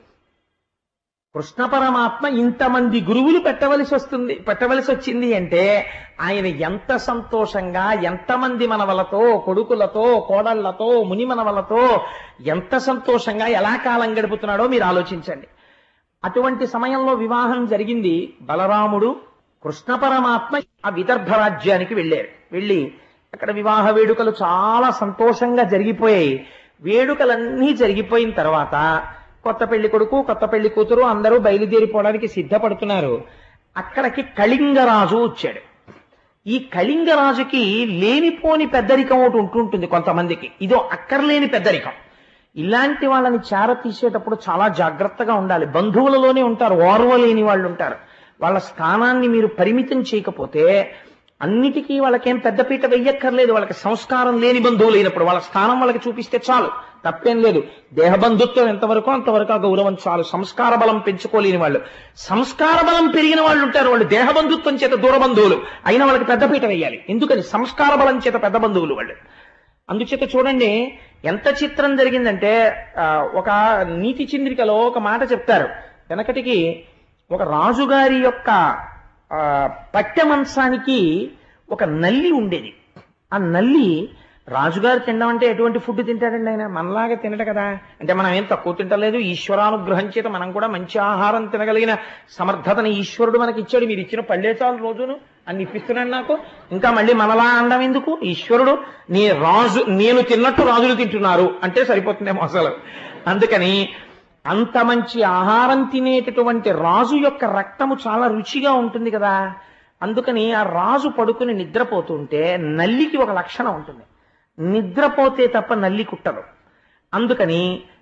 కృష్ణ పరమాత్మ ఇంతమంది గురువులు పెట్టవలసి వస్తుంది పెట్టవలసి వచ్చింది అంటే ఆయన ఎంత సంతోషంగా ఎంతమంది మనవలతో కొడుకులతో కోడళ్లతో ముని మనవలతో ఎంత సంతోషంగా ఎలా కాలం గడుపుతున్నాడో మీరు ఆలోచించండి అటువంటి సమయంలో వివాహం జరిగింది బలరాముడు కృష్ణ పరమాత్మ ఆ విదర్భ రాజ్యానికి వెళ్ళారు వెళ్ళి అక్కడ వివాహ వేడుకలు చాలా సంతోషంగా జరిగిపోయాయి వేడుకలన్నీ జరిగిపోయిన తర్వాత కొత్త పెళ్లి కొడుకు కొత్త పెళ్లి కూతురు అందరూ బయలుదేరిపోవడానికి సిద్ధపడుతున్నారు అక్కడికి కళింగరాజు వచ్చాడు ఈ కళింగరాజుకి లేనిపోని పెద్దరికం ఒకటి ఉంటుంటుంది కొంతమందికి ఇదో అక్కర్లేని పెద్దరికం ఇలాంటి వాళ్ళని చేర తీసేటప్పుడు చాలా జాగ్రత్తగా ఉండాలి బంధువులలోనే ఉంటారు ఓర్వలేని వాళ్ళు ఉంటారు వాళ్ళ స్థానాన్ని మీరు పరిమితం చేయకపోతే అన్నిటికీ వాళ్ళకేం పెద్దపీట వెయ్యక్కర్లేదు వాళ్ళకి సంస్కారం లేని బంధువులు అయినప్పుడు వాళ్ళ స్థానం వాళ్ళకి చూపిస్తే చాలు తప్పేం లేదు దేహబంధుత్వం ఎంతవరకు అంతవరకు ఆ గౌరవం చాలు సంస్కార బలం పెంచుకోలేని వాళ్ళు సంస్కార బలం పెరిగిన వాళ్ళు ఉంటారు వాళ్ళు దేహబంధుత్వం చేత దూర బంధువులు అయినా వాళ్ళకి పెద్దపీట వేయాలి ఎందుకని సంస్కార బలం చేత పెద్ద బంధువులు వాళ్ళు అందుచేత చూడండి ఎంత చిత్రం జరిగిందంటే ఆ, ఒక నీతి చింద్రికలో ఒక మాట చెప్తారు వెనకటికి ఒక రాజుగారి యొక్క ఆ, పట్టె మంచానికి ఒక నల్లి ఉండేది ఆ నల్లి రాజుగారు తినడం అంటే ఎటువంటి ఫుడ్ తింటాడండి ఆయన మనలాగా తినడు కదా అంటే మనం ఏం తక్కువ తింటలేదు ఈశ్వరానుగ్రహం చేత మనం కూడా మంచి ఆహారం తినగలిగిన సమర్థతని ఈశ్వరుడు మనకి ఇచ్చాడు మీరు ఇచ్చిన పళ్ళే చాలు రోజును అన్ని ఇప్పిస్తున్నాడు నాకు ఇంకా మళ్ళీ మనలా అనడం ఎందుకు ఈశ్వరుడు నీ రాజు నేను తిన్నట్టు రాజులు తింటున్నారు అంటే సరిపోతుందేమో అసలు అందుకని అంత మంచి ఆహారం తినేటటువంటి రాజు యొక్క రక్తము చాలా రుచిగా ఉంటుంది కదా అందుకని ఆ రాజు పడుకుని నిద్రపోతుంటే నల్లికి ఒక లక్షణం ఉంటుంది నిద్రపోతే తప్ప నల్లి కుట్టదు అందుకని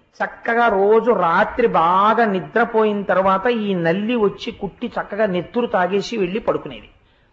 చక్కగా రోజు రాత్రి బాగా నిద్రపోయిన తర్వాత ఈ నల్లి వచ్చి కుట్టి చక్కగా నెత్తురు తాగేసి వెళ్ళి పడుకునేది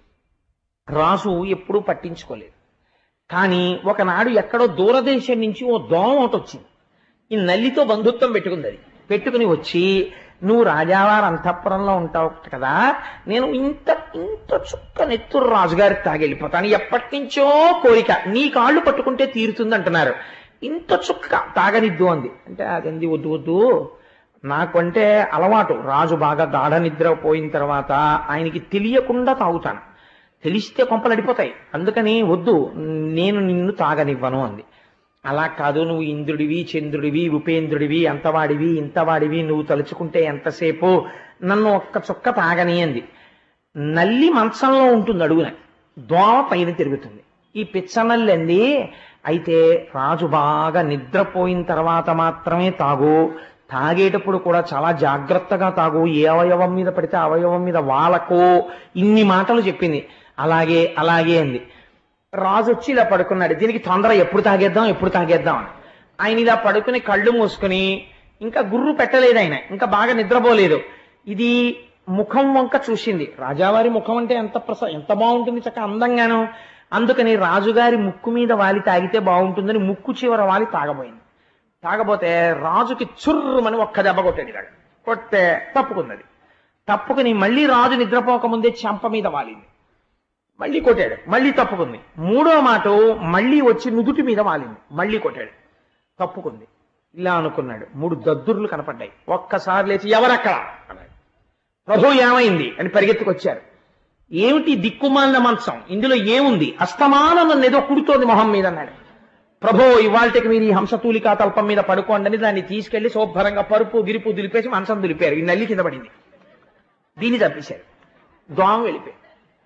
రాజు ఎప్పుడూ పట్టించుకోలేదు కానీ ఒకనాడు ఎక్కడో దూరదేశం నుంచి ఓ దోమ ఒకటి వచ్చింది ఈ నల్లితో బంధుత్వం పెట్టుకుంది అది పెట్టుకుని వచ్చి నువ్వు రాజావారి అంతఃపురంలో ఉంటావు కదా నేను ఇంత ఇంత చుక్క నెత్తురు రాజుగారికి తాగెళ్ళిపోతాను ఎప్పటి నుంచో కోరిక నీ కాళ్ళు పట్టుకుంటే తీరుతుంది అంటున్నారు ఇంత చుక్క తాగనిద్దు అంది అంటే అదంది వద్దు వద్దు నాకు అంటే అలవాటు రాజు బాగా గాఢ నిద్ర పోయిన తర్వాత ఆయనకి తెలియకుండా తాగుతాను తెలిస్తే కొంపలు అడిపోతాయి అందుకని వద్దు నేను నిన్ను తాగనివ్వను అంది అలా కాదు నువ్వు ఇంద్రుడివి చంద్రుడివి ఉపేంద్రుడివి అంతవాడివి ఇంతవాడివి నువ్వు తలుచుకుంటే ఎంతసేపు నన్ను ఒక్క చుక్క తాగని అంది నల్లి మంచంలో ఉంటుంది అడుగున దోమ పైన తిరుగుతుంది ఈ పిచ్చనల్లి అంది అయితే రాజు బాగా నిద్రపోయిన తర్వాత మాత్రమే తాగు తాగేటప్పుడు కూడా చాలా జాగ్రత్తగా తాగు ఏ అవయవం మీద పడితే ఆ అవయవం మీద వాలకో ఇన్ని మాటలు చెప్పింది అలాగే అలాగే అంది రాజు వచ్చి ఇలా పడుకున్నాడు దీనికి తొందర ఎప్పుడు తాగేద్దాం ఎప్పుడు తాగేద్దాం అని ఆయన ఇలా పడుకుని కళ్ళు మూసుకుని ఇంకా గుర్రు పెట్టలేదు ఆయన ఇంకా బాగా నిద్రపోలేదు ఇది ముఖం వంక చూసింది రాజావారి ముఖం అంటే ఎంత ప్రస ఎంత బాగుంటుంది చక్క అందంగాను అందుకని రాజుగారి ముక్కు మీద వాలి తాగితే బాగుంటుందని ముక్కు చివర వాలి తాగబోయింది తాగబోతే రాజుకి చుర్రుమని ఒక్క దెబ్బ కొట్టాడు ఇలాగ కొట్టే తప్పుకున్నది తప్పుకుని మళ్ళీ రాజు నిద్రపోకముందే చెంప మీద వాలింది మళ్ళీ కొట్టాడు మళ్ళీ తప్పుకుంది మూడో మాట మళ్ళీ వచ్చి నుదుటి మీద వాలింది మళ్ళీ కొట్టాడు తప్పుకుంది ఇలా అనుకున్నాడు మూడు దద్దుర్లు కనపడ్డాయి ఒక్కసారి లేచి ఎవరక్కడ అన్నాడు ప్రభు ఏమైంది అని పరిగెత్తుకొచ్చారు ఏమిటి దిక్కుమాలిన మంచం ఇందులో ఏముంది అస్తమానం నన్ను ఏదో కుడుతోంది మొహం మీద అన్నాడు ప్రభో ఇవాళకి మీరు ఈ హంసతూలికా తల్పం మీద పడుకోండి అని దాన్ని తీసుకెళ్లి శుభ్రంగా పరుపు గిరుపు దులిపేసి మంచం దులిపారు ఈ నల్లి కింద పడింది దీన్ని చంపేశారు దోమ వెళ్ళిపోయి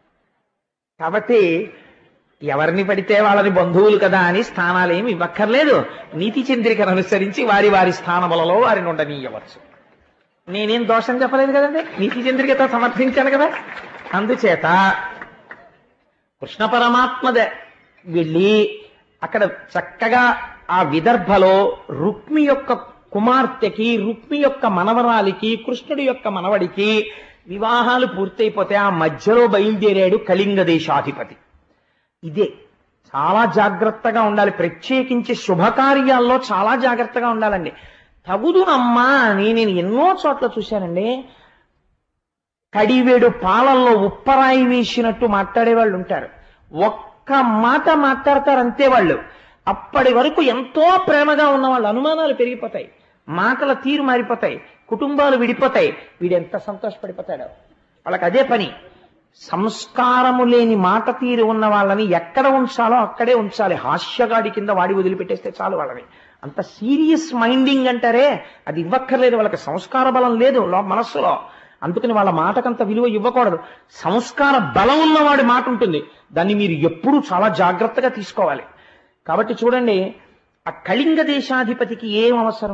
కాబట్టి ఎవరిని పడితే వాళ్ళని బంధువులు కదా అని స్థానాలు ఏమి ఇవ్వక్కర్లేదు నీతి చంద్రికను అనుసరించి వారి వారి స్థానములలో వారిని ఉండనీయవచ్చు నేనేం దోషం చెప్పలేదు కదండి నీతి చంద్రికతో సమర్థించాను కదా అందుచేత కృష్ణ పరమాత్మద వెళ్ళి అక్కడ చక్కగా ఆ విదర్భలో రుక్మి యొక్క కుమార్తెకి రుక్మి యొక్క మనవరాలికి కృష్ణుడి యొక్క మనవడికి వివాహాలు పూర్తయిపోతే ఆ మధ్యలో బయలుదేరాడు కళింగ దేశాధిపతి ఇదే చాలా జాగ్రత్తగా ఉండాలి ప్రత్యేకించి శుభకార్యాల్లో చాలా జాగ్రత్తగా ఉండాలండి తగుదునమ్మా అని నేను ఎన్నో చోట్ల చూశానండి కడివేడు పాలల్లో ఉప్పరాయి వేసినట్టు మాట్లాడే వాళ్ళు ఉంటారు ఒక్క మాట మాట్లాడతారు అంతే వాళ్ళు అప్పటి వరకు ఎంతో ప్రేమగా ఉన్న వాళ్ళ అనుమానాలు పెరిగిపోతాయి మాటల తీరు మారిపోతాయి కుటుంబాలు విడిపోతాయి వీడు ఎంత సంతోషపడిపోతాడో వాళ్ళకి అదే పని సంస్కారము లేని మాట తీరు ఉన్న వాళ్ళని ఎక్కడ ఉంచాలో అక్కడే ఉంచాలి హాస్యగాడి కింద వాడి వదిలిపెట్టేస్తే చాలు వాళ్ళని అంత సీరియస్ మైండింగ్ అంటారే అది ఇవ్వక్కర్లేదు వాళ్ళకి సంస్కార బలం లేదు లో- మనస్సులో అందుకని వాళ్ళ మాటకంత విలువ ఇవ్వకూడదు సంస్కార బలం ఉన్నవాడి మాట ఉంటుంది దాన్ని మీరు ఎప్పుడూ చాలా జాగ్రత్తగా తీసుకోవాలి కాబట్టి చూడండి ఆ కళింగ దేశాధిపతికి ఏం అవసరం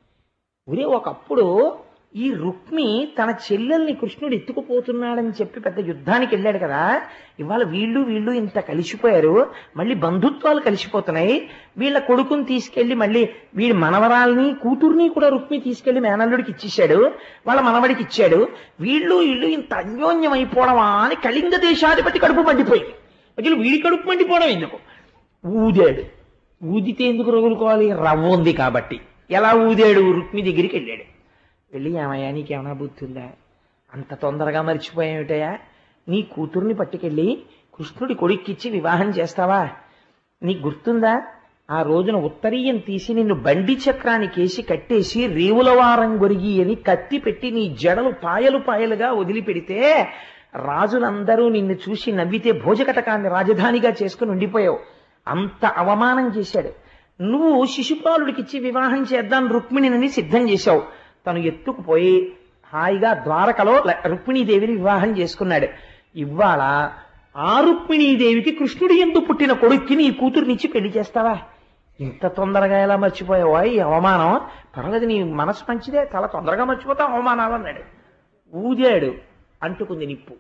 ఒరే ఒకప్పుడు ఈ రుక్మి తన చెల్లెల్ని కృష్ణుడు ఎత్తుకుపోతున్నాడని చెప్పి పెద్ద యుద్ధానికి వెళ్ళాడు కదా ఇవాళ వీళ్ళు వీళ్ళు ఇంత కలిసిపోయారు మళ్ళీ బంధుత్వాలు కలిసిపోతున్నాయి వీళ్ళ కొడుకుని తీసుకెళ్లి మళ్ళీ వీడి మనవరాల్ని కూతుర్ని కూడా రుక్మి తీసుకెళ్లి మేనల్లుడికి ఇచ్చేశాడు వాళ్ళ మనవడికి ఇచ్చాడు వీళ్ళు వీళ్ళు ఇంత అన్యోన్యం అయిపోవడమా అని కళింగ దేశాధిపతి కడుపు మండిపోయింది మధ్యలో వీడి కడుపు మండిపోవడం ఎందుకు ఊదాడు ఊదితే ఎందుకు రగులుకోవాలి రవ్వ ఉంది కాబట్టి ఎలా ఊదాడు రుక్మి దగ్గరికి వెళ్ళాడు వెళ్ళి ఏమయ్యా నీకేమైనా బుద్ధి ఉందా అంత తొందరగా మర్చిపోయామిటయా నీ కూతుర్ని పట్టుకెళ్ళి కృష్ణుడి కొడుక్కిచ్చి వివాహం చేస్తావా నీకు గుర్తుందా ఆ రోజున ఉత్తరీయం తీసి నిన్ను బండి చక్రానికేసి కట్టేసి రేవులవారం గొరిగి అని కత్తి పెట్టి నీ జడలు పాయలు పాయలుగా వదిలిపెడితే రాజులందరూ నిన్ను చూసి నవ్వితే భోజకటకాన్ని రాజధానిగా చేసుకుని ఉండిపోయావు అంత అవమానం చేశాడు నువ్వు శిశుపాలుడికిచ్చి వివాహం చేద్దాం రుక్మిణిని సిద్ధం చేశావు తను ఎత్తుకుపోయి హాయిగా ద్వారకలో ల- రుక్మిణీదేవిని వివాహం చేసుకున్నాడు ఇవాళ ఆ రుక్మిణీదేవికి కృష్ణుడి ఎందు పుట్టిన కొడుక్కి నీ కూతురునిచ్చి పెళ్లి చేస్తావా ఇంత తొందరగా ఎలా మర్చిపోయావా ఈ అవమానం పర్వాలేదు నీ మనసు మంచిదే చాలా తొందరగా మర్చిపోతావు అవమానాలు అన్నాడు ఊదాడు అంటుకుంది నిప్పు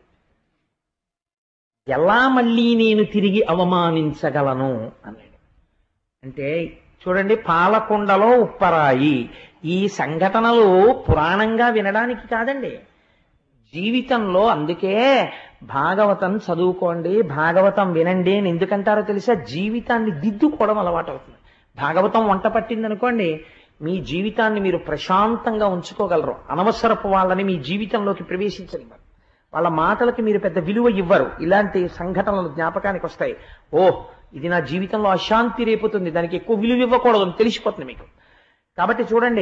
ఎలా మళ్ళీ నేను తిరిగి అవమానించగలను అన్నాడు అంటే చూడండి పాలకొండలో ఉప్పరాయి ఈ సంఘటనలు పురాణంగా వినడానికి కాదండి జీవితంలో అందుకే భాగవతం చదువుకోండి భాగవతం వినండి అని ఎందుకంటారో తెలుసా జీవితాన్ని దిద్దుకోవడం అలవాటు అవుతుంది భాగవతం వంట పట్టింది అనుకోండి మీ జీవితాన్ని మీరు ప్రశాంతంగా ఉంచుకోగలరు అనవసరపు వాళ్ళని మీ జీవితంలోకి ప్రవేశించనివ్వరు వాళ్ళ మాటలకి మీరు పెద్ద విలువ ఇవ్వరు ఇలాంటి సంఘటనలు జ్ఞాపకానికి వస్తాయి ఓ ఇది నా జీవితంలో అశాంతి రేపుతుంది దానికి ఎక్కువ విలువ ఇవ్వకూడదు అని తెలిసిపోతుంది మీకు కాబట్టి చూడండి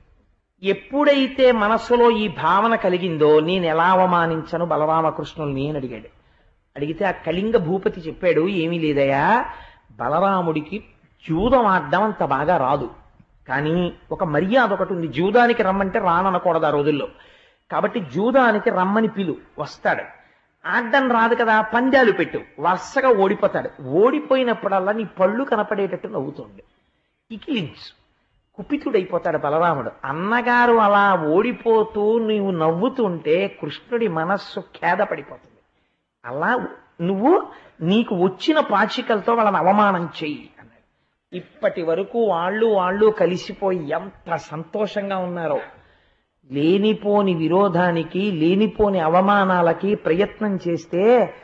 ఎప్పుడైతే మనస్సులో ఈ భావన కలిగిందో నేను ఎలా అవమానించను బలరామకృష్ణుల్ని అని అడిగాడు అడిగితే ఆ కళింగ భూపతి చెప్పాడు ఏమీ లేదయా బలరాముడికి జూదం ఆడడం అంత బాగా రాదు కానీ ఒక మర్యాద ఒకటి ఉంది జూదానికి రమ్మంటే రాననకూడదు ఆ రోజుల్లో కాబట్టి జూదానికి రమ్మని పిలు వస్తాడు ఆడ్డం రాదు కదా పందాలు పెట్టు వరుసగా ఓడిపోతాడు ఓడిపోయినప్పుడల్లా నీ పళ్ళు కనపడేటట్టు నవ్వుతుంది ఇకిలించు కుపితుడైపోతాడు బలరాముడు అన్నగారు అలా ఓడిపోతూ నీవు నవ్వుతుంటే కృష్ణుడి మనస్సు ఖేద పడిపోతుంది అలా నువ్వు నీకు వచ్చిన పాచికలతో వాళ్ళని అవమానం చెయ్యి అన్నాడు ఇప్పటి వరకు వాళ్ళు వాళ్ళు కలిసిపోయి ఎంత సంతోషంగా ఉన్నారో లేనిపోని విరోధానికి లేనిపోని అవమానాలకి ప్రయత్నం చేస్తే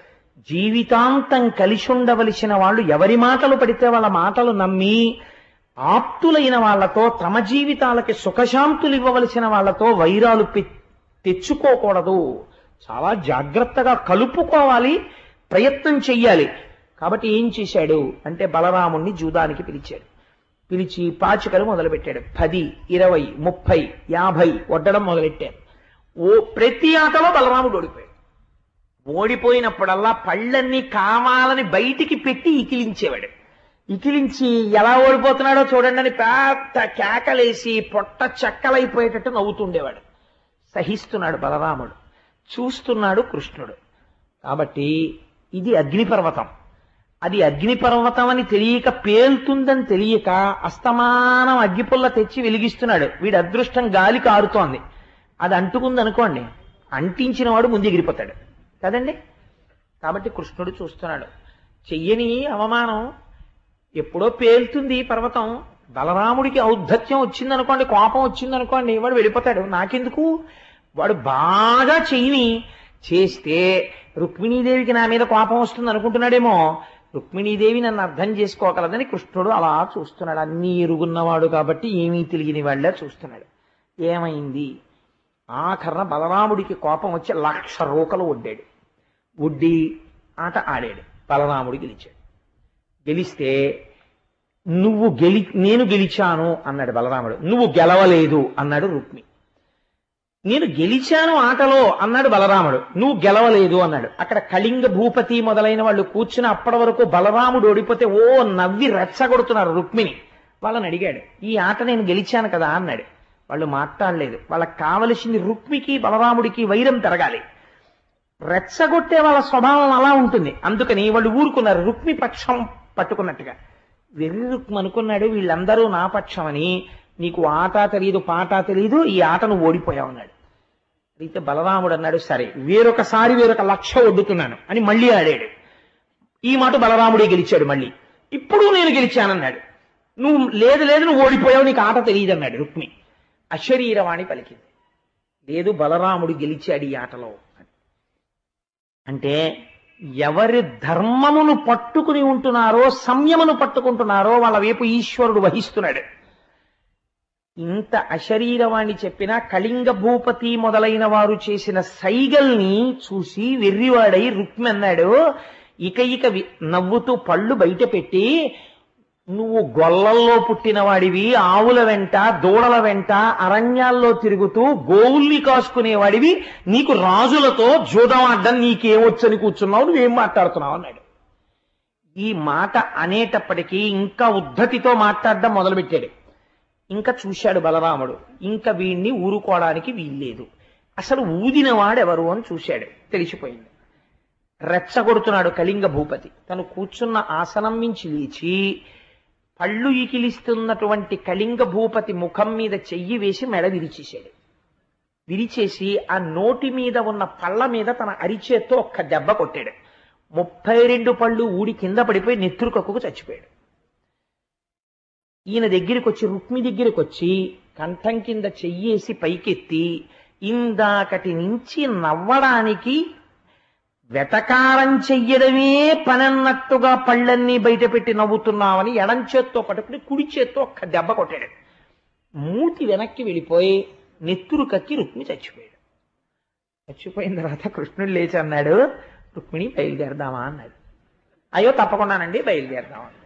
జీవితాంతం కలిసి ఉండవలసిన వాళ్ళు ఎవరి మాటలు పడితే వాళ్ళ మాటలు నమ్మి ఆప్తులైన వాళ్లతో తమ జీవితాలకి సుఖశాంతులు ఇవ్వవలసిన వాళ్లతో వైరాలు పె- తెచ్చుకోకూడదు చాలా జాగ్రత్తగా కలుపుకోవాలి ప్రయత్నం చెయ్యాలి కాబట్టి ఏం చేశాడు అంటే బలరాముణ్ణి జూదానికి పిలిచాడు పిలిచి పాచికలు మొదలుపెట్టాడు పది ఇరవై ముప్పై యాభై ఒడ్డడం మొదలెట్టాడు ఓ ప్రతి ఆటలో బలరాముడు ఓడిపోయాడు ఓడిపోయినప్పుడల్లా పళ్ళన్నీ కావాలని బయటికి పెట్టి ఇకిలించేవాడు ఇకిలించి ఎలా ఓడిపోతున్నాడో చూడండి అని పెద్ద కేకలేసి పొట్ట చెక్కలైపోయేటట్టు నవ్వుతుండేవాడు సహిస్తున్నాడు బలరాముడు చూస్తున్నాడు కృష్ణుడు కాబట్టి ఇది అగ్నిపర్వతం అది అగ్నిపర్వతం అని తెలియక పేలుతుందని తెలియక అస్తమానం అగ్గిపుల్ల తెచ్చి వెలిగిస్తున్నాడు వీడి అదృష్టం గాలి కారుతోంది అది అంటుకుంది అనుకోండి అంటించిన వాడు ముందు ఎగిరిపోతాడు కదండి కాబట్టి కృష్ణుడు చూస్తున్నాడు చెయ్యని అవమానం ఎప్పుడో పేలుతుంది పర్వతం బలరాముడికి ఔద్ధత్యం వచ్చిందనుకోండి కోపం వచ్చిందనుకోండి వాడు వెళ్ళిపోతాడు నాకెందుకు వాడు బాగా చెయ్యిని చేస్తే రుక్మిణీదేవికి నా మీద కోపం వస్తుంది అనుకుంటున్నాడేమో రుక్మిణీదేవి నన్ను అర్థం చేసుకోగలదని కృష్ణుడు అలా చూస్తున్నాడు అన్నీ ఎరుగున్నవాడు కాబట్టి ఏమీ తెలియని వాళ్ళ చూస్తున్నాడు ఏమైంది ఆఖరణ బలరాముడికి కోపం వచ్చి లక్ష రూకలు ఒడ్డాడు ఒడ్డి ఆట ఆడాడు బలరాముడు గెలిచాడు గెలిస్తే నువ్వు గెలి నేను గెలిచాను అన్నాడు బలరాముడు నువ్వు గెలవలేదు అన్నాడు రుక్మి నేను గెలిచాను ఆటలో అన్నాడు బలరాముడు నువ్వు గెలవలేదు అన్నాడు అక్కడ కళింగ భూపతి మొదలైన వాళ్ళు కూర్చుని అప్పటి వరకు బలరాముడు ఓడిపోతే ఓ నవ్వి రెచ్చగొడుతున్నారు రుక్మిణి వాళ్ళని అడిగాడు ఈ ఆట నేను గెలిచాను కదా అన్నాడు వాళ్ళు మాట్లాడలేదు వాళ్ళకి కావలసింది రుక్మికి బలరాముడికి వైరం పెరగాలి రెచ్చగొట్టే వాళ్ళ స్వభావం అలా ఉంటుంది అందుకని వాళ్ళు ఊరుకున్నారు రుక్మి పక్షం పట్టుకున్నట్టుగా వెర్రి రుక్మి అనుకున్నాడు వీళ్ళందరూ నా పక్షం అని నీకు ఆట తెలియదు పాట తెలియదు ఈ ఆట నువ్వు ఓడిపోయావు అన్నాడు అయితే బలరాముడు అన్నాడు సరే వేరొకసారి వేరొక లక్ష వడ్డుతున్నాను అని మళ్ళీ ఆడాడు ఈ మాట బలరాముడే గెలిచాడు మళ్ళీ ఇప్పుడు నేను గెలిచానన్నాడు నువ్వు లేదు లేదు నువ్వు ఓడిపోయావు నీకు ఆట తెలియదు అన్నాడు రుక్మి అశరీరవాణి పలికింది లేదు బలరాముడు గెలిచాడు ఈ ఆటలో అని. అంటే ఎవరి ధర్మమును పట్టుకుని ఉంటున్నారో సంయమను పట్టుకుంటున్నారో వాళ్ళ వైపు ఈశ్వరుడు వహిస్తున్నాడు ఇంత అశరీరవాణి చెప్పిన కళింగ భూపతి మొదలైన వారు చేసిన సైగల్ని చూసి వెర్రివాడై రుక్మి అన్నాడు ఇక ఇక వి- నవ్వుతూ పళ్ళు బయట పెట్టి నువ్వు గొల్లల్లో పుట్టిన వాడివి ఆవుల వెంట దూడల వెంట అరణ్యాల్లో తిరుగుతూ గోవుల్ని కాసుకునేవాడివి నీకు రాజులతో జూదం ఆడ్డం నీకేమొచ్చని కూర్చున్నావు నువ్వేం మాట్లాడుతున్నావు అన్నాడు ఈ మాట అనేటప్పటికీ ఇంకా ఉద్ధతితో మాట్లాడడం మొదలుపెట్టాడు ఇంకా చూశాడు బలరాముడు ఇంకా వీణ్ణి ఊరుకోవడానికి వీల్లేదు అసలు ఊదిన వాడెవరు అని చూశాడు తెలిసిపోయింది రెచ్చగొడుతున్నాడు కళింగ భూపతి తను కూర్చున్న ఆసనం మించి లేచి పళ్ళు ఇకిలిస్తున్నటువంటి కళింగ భూపతి ముఖం మీద చెయ్యి వేసి మెడ విరిచేశాడు విరిచేసి ఆ నోటి మీద ఉన్న పళ్ళ మీద తన అరిచేత్తో ఒక్క దెబ్బ కొట్టాడు ముప్పై రెండు పళ్ళు ఊడి కింద పడిపోయి నెత్తురు కక్కుకు చచ్చిపోయాడు ఈయన దగ్గరికి వచ్చి రుక్మి దగ్గరికి వచ్చి కంఠం కింద చెయ్యేసి పైకెత్తి ఇందాకటి నుంచి నవ్వడానికి వెటకారం చెయ్యడమే పనన్నట్టుగా పళ్ళన్నీ బయట పెట్టి నవ్వుతున్నామని ఎడం చేత్తో పట్టుకుని కుడి చేత్తో ఒక్క దెబ్బ కొట్టాడు మూతి వెనక్కి వెళ్ళిపోయి నెత్తురు కక్కి రుక్మి చచ్చిపోయాడు చచ్చిపోయిన తర్వాత కృష్ణుడు లేచి అన్నాడు రుక్మిణి బయలుదేరదామా అన్నాడు అయ్యో తప్పకుండానండి బయలుదేరదాం